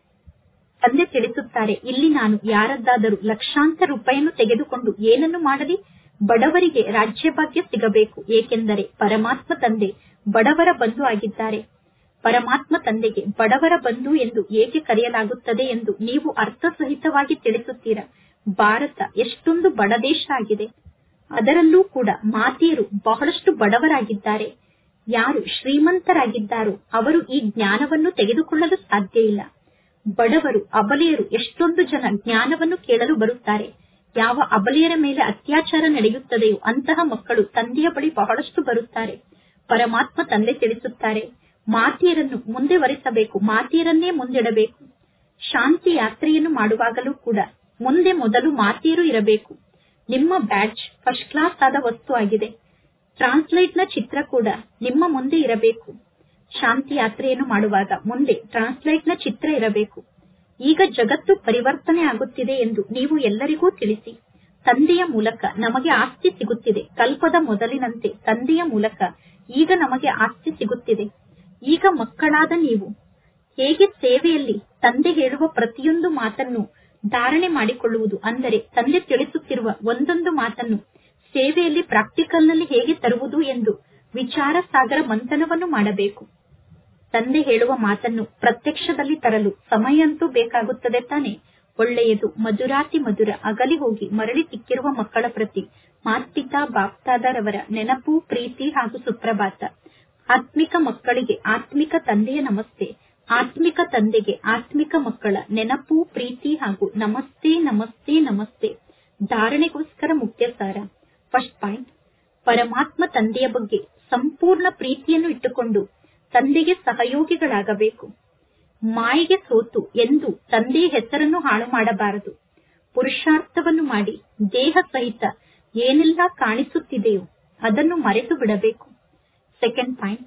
ತಂದೆ ತಿಳಿಸುತ್ತಾರೆ ಇಲ್ಲಿ ನಾನು ಯಾರದ್ದಾದರೂ ಲಕ್ಷಾಂತರ ರೂಪಾಯಿಯನ್ನು ತೆಗೆದುಕೊಂಡು ಏನನ್ನು ಮಾಡಲಿ ಬಡವರಿಗೆ ರಾಜ್ಯಭಾಗ್ಯ ಸಿಗಬೇಕು ಏಕೆಂದರೆ ಪರಮಾತ್ಮ ತಂದೆ ಬಡವರ ಬಂಧು ಆಗಿದ್ದಾರೆ ಪರಮಾತ್ಮ ತಂದೆಗೆ ಬಡವರ ಬಂಧು ಎಂದು ಏಕೆ ಕರೆಯಲಾಗುತ್ತದೆ ಎಂದು ನೀವು ಅರ್ಥಸಹಿತವಾಗಿ ತಿಳಿಸುತ್ತೀರಾ ಭಾರತ ಎಷ್ಟೊಂದು ಬಡ ದೇಶ ಆಗಿದೆ ಅದರಲ್ಲೂ ಕೂಡ ಮಾತೆಯರು ಬಹಳಷ್ಟು ಬಡವರಾಗಿದ್ದಾರೆ ಯಾರು ಶ್ರೀಮಂತರಾಗಿದ್ದಾರೋ ಅವರು ಈ ಜ್ಞಾನವನ್ನು ತೆಗೆದುಕೊಳ್ಳಲು ಸಾಧ್ಯ ಇಲ್ಲ ಬಡವರು ಅಬಲೆಯರು ಎಷ್ಟೊಂದು ಜನ ಜ್ಞಾನವನ್ನು ಕೇಳಲು ಬರುತ್ತಾರೆ ಯಾವ ಅಬಲೆಯರ ಮೇಲೆ ಅತ್ಯಾಚಾರ ನಡೆಯುತ್ತದೆಯೋ ಅಂತಹ ಮಕ್ಕಳು ತಂದೆಯ ಬಳಿ ಬಹಳಷ್ಟು ಬರುತ್ತಾರೆ ಪರಮಾತ್ಮ ತಂದೆ ತಿಳಿಸುತ್ತಾರೆ ಮಾತೆಯರನ್ನು ಮುಂದೆ ವರಿಸಬೇಕು ಮಾತೆಯರನ್ನೇ ಮುಂದಿಡಬೇಕು ಶಾಂತಿ ಯಾತ್ರೆಯನ್ನು ಮಾಡುವಾಗಲೂ ಕೂಡ ಮುಂದೆ ಮೊದಲು ಮಾತೆಯರು ಇರಬೇಕು ನಿಮ್ಮ ಬ್ಯಾಡ್ಜ್ ಫಸ್ಟ್ ಕ್ಲಾಸ್ ಆದ ವಸ್ತು ಆಗಿದೆ ಟ್ರಾನ್ಸ್ಲೈಟ್ ನ ಚಿತ್ರ ಕೂಡ ನಿಮ್ಮ ಮುಂದೆ ಇರಬೇಕು ಶಾಂತಿ ಯಾತ್ರೆಯನ್ನು ಮಾಡುವಾಗ ಮುಂದೆ ಟ್ರಾನ್ಸ್ಲೈಟ್ ನ ಚಿತ್ರ ಇರಬೇಕು ಈಗ ಜಗತ್ತು ಪರಿವರ್ತನೆ ಆಗುತ್ತಿದೆ ಎಂದು ನೀವು ಎಲ್ಲರಿಗೂ ತಿಳಿಸಿ ತಂದೆಯ ಮೂಲಕ ನಮಗೆ ಆಸ್ತಿ ಸಿಗುತ್ತಿದೆ ಕಲ್ಪದ ಮೊದಲಿನಂತೆ ತಂದೆಯ ಮೂಲಕ ಈಗ ನಮಗೆ ಆಸ್ತಿ ಸಿಗುತ್ತಿದೆ ಈಗ ಮಕ್ಕಳಾದ ನೀವು ಹೇಗೆ ಸೇವೆಯಲ್ಲಿ ತಂದೆ ಹೇಳುವ ಪ್ರತಿಯೊಂದು ಮಾತನ್ನು ಧಾರಣೆ ಮಾಡಿಕೊಳ್ಳುವುದು ಅಂದರೆ ತಂದೆ ತಿಳಿಸುತ್ತಿರುವ ಒಂದೊಂದು ಮಾತನ್ನು ಸೇವೆಯಲ್ಲಿ ಪ್ರಾಕ್ಟಿಕಲ್ ನಲ್ಲಿ ಹೇಗೆ ತರುವುದು ಎಂದು ವಿಚಾರ ಸಾಗರ ಮಂಥನವನ್ನು ಮಾಡಬೇಕು ತಂದೆ ಹೇಳುವ ಮಾತನ್ನು ಪ್ರತ್ಯಕ್ಷದಲ್ಲಿ ತರಲು ಸಮಯ ಅಂತೂ ಬೇಕಾಗುತ್ತದೆ ತಾನೆ ಒಳ್ಳೆಯದು ಮಧುರಾತಿ ಮಧುರ ಅಗಲಿ ಹೋಗಿ ಮರಳಿ ಸಿಕ್ಕಿರುವ ಮಕ್ಕಳ ಪ್ರತಿ ಮಾತ್ಪಿತಾ ಬಾಪ್ತಾದರವರ ನೆನಪು ಪ್ರೀತಿ ಹಾಗೂ ಸುಪ್ರಭಾತ ಆತ್ಮಿಕ ಮಕ್ಕಳಿಗೆ ಆತ್ಮಿಕ ತಂದೆಯ ನಮಸ್ತೆ ಆತ್ಮಿಕ ತಂದೆಗೆ ಆತ್ಮಿಕ ಮಕ್ಕಳ ನೆನಪು ಪ್ರೀತಿ ಹಾಗೂ ನಮಸ್ತೆ ನಮಸ್ತೆ ನಮಸ್ತೆ ಧಾರಣೆಗೋಸ್ಕರ ಮುಖ್ಯ ಸಾರ ಫಸ್ಟ್ ಪಾಯಿಂಟ್ ಪರಮಾತ್ಮ ತಂದೆಯ ಬಗ್ಗೆ ಸಂಪೂರ್ಣ ಪ್ರೀತಿಯನ್ನು ಇಟ್ಟುಕೊಂಡು ತಂದೆಗೆ ಸಹಯೋಗಿಗಳಾಗಬೇಕು ಮಾಯೆಗೆ ಸೋತು ಎಂದು ತಂದೆಯ ಹೆಸರನ್ನು ಹಾಳು ಮಾಡಬಾರದು ಪುರುಷಾರ್ಥವನ್ನು ಮಾಡಿ ದೇಹ ಸಹಿತ ಏನೆಲ್ಲ ಕಾಣಿಸುತ್ತಿದೆಯೋ ಅದನ್ನು ಮರೆತು ಬಿಡಬೇಕು ಸೆಕೆಂಡ್ ಪಾಯಿಂಟ್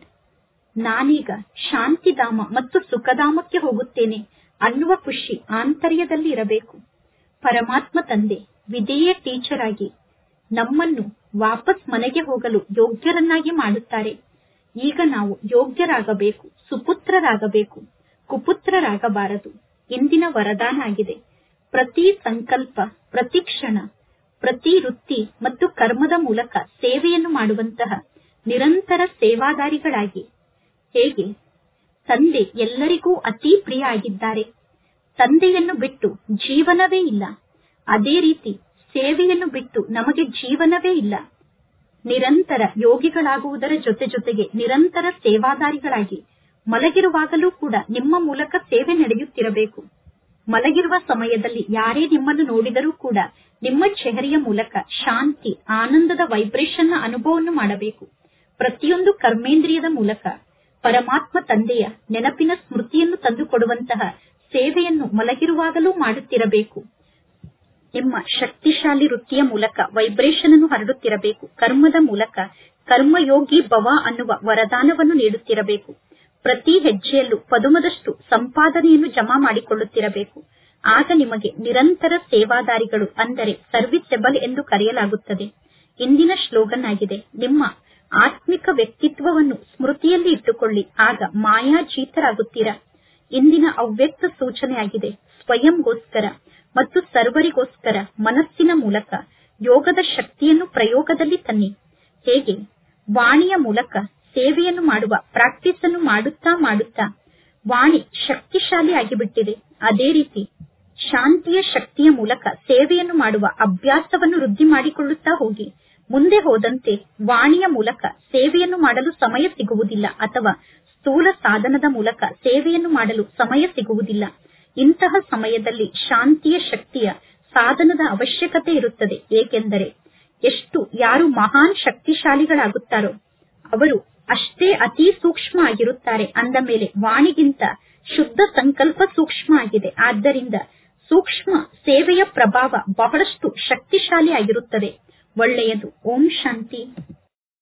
ನಾನೀಗ ಶಾಂತಿಧಾಮ ಮತ್ತು ಸುಖಧಾಮಕ್ಕೆ ಹೋಗುತ್ತೇನೆ ಅನ್ನುವ ಖುಷಿ ಆಂತರ್ಯದಲ್ಲಿ ಇರಬೇಕು ಪರಮಾತ್ಮ ತಂದೆ ವಿಧೇಯ ಟೀಚರ್ ಆಗಿ ನಮ್ಮನ್ನು ವಾಪಸ್ ಮನೆಗೆ ಹೋಗಲು ಯೋಗ್ಯರನ್ನಾಗಿ ಮಾಡುತ್ತಾರೆ ಈಗ ನಾವು ಯೋಗ್ಯರಾಗಬೇಕು ಸುಪುತ್ರರಾಗಬೇಕು ಕುಪುತ್ರರಾಗಬಾರದು ಇಂದಿನ ವರದಾನ ಆಗಿದೆ ಪ್ರತಿ ಸಂಕಲ್ಪ ಪ್ರತಿ ಕ್ಷಣ ಪ್ರತಿ ವೃತ್ತಿ ಮತ್ತು ಕರ್ಮದ ಮೂಲಕ ಸೇವೆಯನ್ನು ಮಾಡುವಂತಹ ನಿರಂತರ ಸೇವಾದಾರಿಗಳಾಗಿ ಹೇಗೆ ತಂದೆ ಎಲ್ಲರಿಗೂ ಅತಿ ಪ್ರಿಯ ಆಗಿದ್ದಾರೆ ತಂದೆಯನ್ನು ಬಿಟ್ಟು ಜೀವನವೇ ಇಲ್ಲ ಅದೇ ರೀತಿ ಸೇವೆಯನ್ನು ಬಿಟ್ಟು ನಮಗೆ ಜೀವನವೇ ಇಲ್ಲ ನಿರಂತರ ಯೋಗಿಗಳಾಗುವುದರ ಜೊತೆ ಜೊತೆಗೆ ನಿರಂತರ ಸೇವಾದಾರಿಗಳಾಗಿ ಮಲಗಿರುವಾಗಲೂ ಕೂಡ ನಿಮ್ಮ ಮೂಲಕ ಸೇವೆ ನಡೆಯುತ್ತಿರಬೇಕು ಮಲಗಿರುವ ಸಮಯದಲ್ಲಿ ಯಾರೇ ನಿಮ್ಮನ್ನು ನೋಡಿದರೂ ಕೂಡ ನಿಮ್ಮ ಚೆಹರೆಯ ಮೂಲಕ ಶಾಂತಿ ಆನಂದದ ವೈಬ್ರೇಷನ್ ನ ಅನುಭವವನ್ನು ಮಾಡಬೇಕು ಪ್ರತಿಯೊಂದು ಕರ್ಮೇಂದ್ರಿಯದ ಮೂಲಕ ಪರಮಾತ್ಮ ತಂದೆಯ ನೆನಪಿನ ಸ್ಮೃತಿಯನ್ನು ತಂದುಕೊಡುವಂತಹ ಸೇವೆಯನ್ನು ಮಲಗಿರುವಾಗಲೂ ಮಾಡುತ್ತಿರಬೇಕು ನಿಮ್ಮ ಶಕ್ತಿಶಾಲಿ ವೃತ್ತಿಯ ಮೂಲಕ ವೈಬ್ರೇಷನ್ ಅನ್ನು ಹರಡುತ್ತಿರಬೇಕು ಕರ್ಮದ ಮೂಲಕ ಕರ್ಮಯೋಗಿ ಭವ ಅನ್ನುವ ವರದಾನವನ್ನು ನೀಡುತ್ತಿರಬೇಕು ಪ್ರತಿ ಹೆಜ್ಜೆಯಲ್ಲೂ ಪದುಮದಷ್ಟು ಸಂಪಾದನೆಯನ್ನು ಜಮಾ ಮಾಡಿಕೊಳ್ಳುತ್ತಿರಬೇಕು ಆಗ ನಿಮಗೆ ನಿರಂತರ ಸೇವಾದಾರಿಗಳು ಅಂದರೆ ಸರ್ವಿಸೆಬಲ್ ಎಂದು ಕರೆಯಲಾಗುತ್ತದೆ ಇಂದಿನ ಶ್ಲೋಗನ್ ಆಗಿದೆ ನಿಮ್ಮ ಆತ್ಮಿಕ ವ್ಯಕ್ತಿತ್ವವನ್ನು ಸ್ಮೃತಿಯಲ್ಲಿ ಇಟ್ಟುಕೊಳ್ಳಿ ಆಗ ಮಾಯಾಜೀತರಾಗುತ್ತೀರಾ ಇಂದಿನ ಅವ್ಯಕ್ತ ಸೂಚನೆಯಾಗಿದೆ ಸ್ವಯಂಗೋಸ್ಕರ ಮತ್ತು ಸರ್ವರಿಗೋಸ್ಕರ ಮನಸ್ಸಿನ ಮೂಲಕ ಯೋಗದ ಶಕ್ತಿಯನ್ನು ಪ್ರಯೋಗದಲ್ಲಿ ತನ್ನಿ ಹೇಗೆ ವಾಣಿಯ ಮೂಲಕ ಸೇವೆಯನ್ನು ಮಾಡುವ ಪ್ರಾಕ್ಟೀಸ್ ಅನ್ನು ಮಾಡುತ್ತಾ ಮಾಡುತ್ತಾ ವಾಣಿ ಶಕ್ತಿಶಾಲಿ ಆಗಿಬಿಟ್ಟಿದೆ ಅದೇ ರೀತಿ ಶಾಂತಿಯ ಶಕ್ತಿಯ ಮೂಲಕ ಸೇವೆಯನ್ನು ಮಾಡುವ ಅಭ್ಯಾಸವನ್ನು ವೃದ್ಧಿ ಮಾಡಿಕೊಳ್ಳುತ್ತಾ ಹೋಗಿ ಮುಂದೆ ಹೋದಂತೆ ವಾಣಿಯ ಮೂಲಕ ಸೇವೆಯನ್ನು ಮಾಡಲು ಸಮಯ ಸಿಗುವುದಿಲ್ಲ ಅಥವಾ ಸ್ಥೂಲ ಸಾಧನದ ಮೂಲಕ ಸೇವೆಯನ್ನು ಮಾಡಲು ಸಮಯ ಸಿಗುವುದಿಲ್ಲ ಇಂತಹ ಸಮಯದಲ್ಲಿ ಶಾಂತಿಯ ಶಕ್ತಿಯ ಸಾಧನದ ಅವಶ್ಯಕತೆ ಇರುತ್ತದೆ ಏಕೆಂದರೆ ಎಷ್ಟು ಯಾರು ಮಹಾನ್ ಶಕ್ತಿಶಾಲಿಗಳಾಗುತ್ತಾರೋ ಅವರು ಅಷ್ಟೇ ಅತಿ ಸೂಕ್ಷ್ಮ ಆಗಿರುತ್ತಾರೆ ಅಂದ ಮೇಲೆ ವಾಣಿಗಿಂತ ಶುದ್ಧ ಸಂಕಲ್ಪ ಸೂಕ್ಷ್ಮ ಆಗಿದೆ ಆದ್ದರಿಂದ ಸೂಕ್ಷ್ಮ ಸೇವೆಯ ಪ್ರಭಾವ ಬಹಳಷ್ಟು ಶಕ್ತಿಶಾಲಿ ಆಗಿರುತ್ತದೆ ಒಳ್ಳೆಯದು ಓಂ ಶಾಂತಿ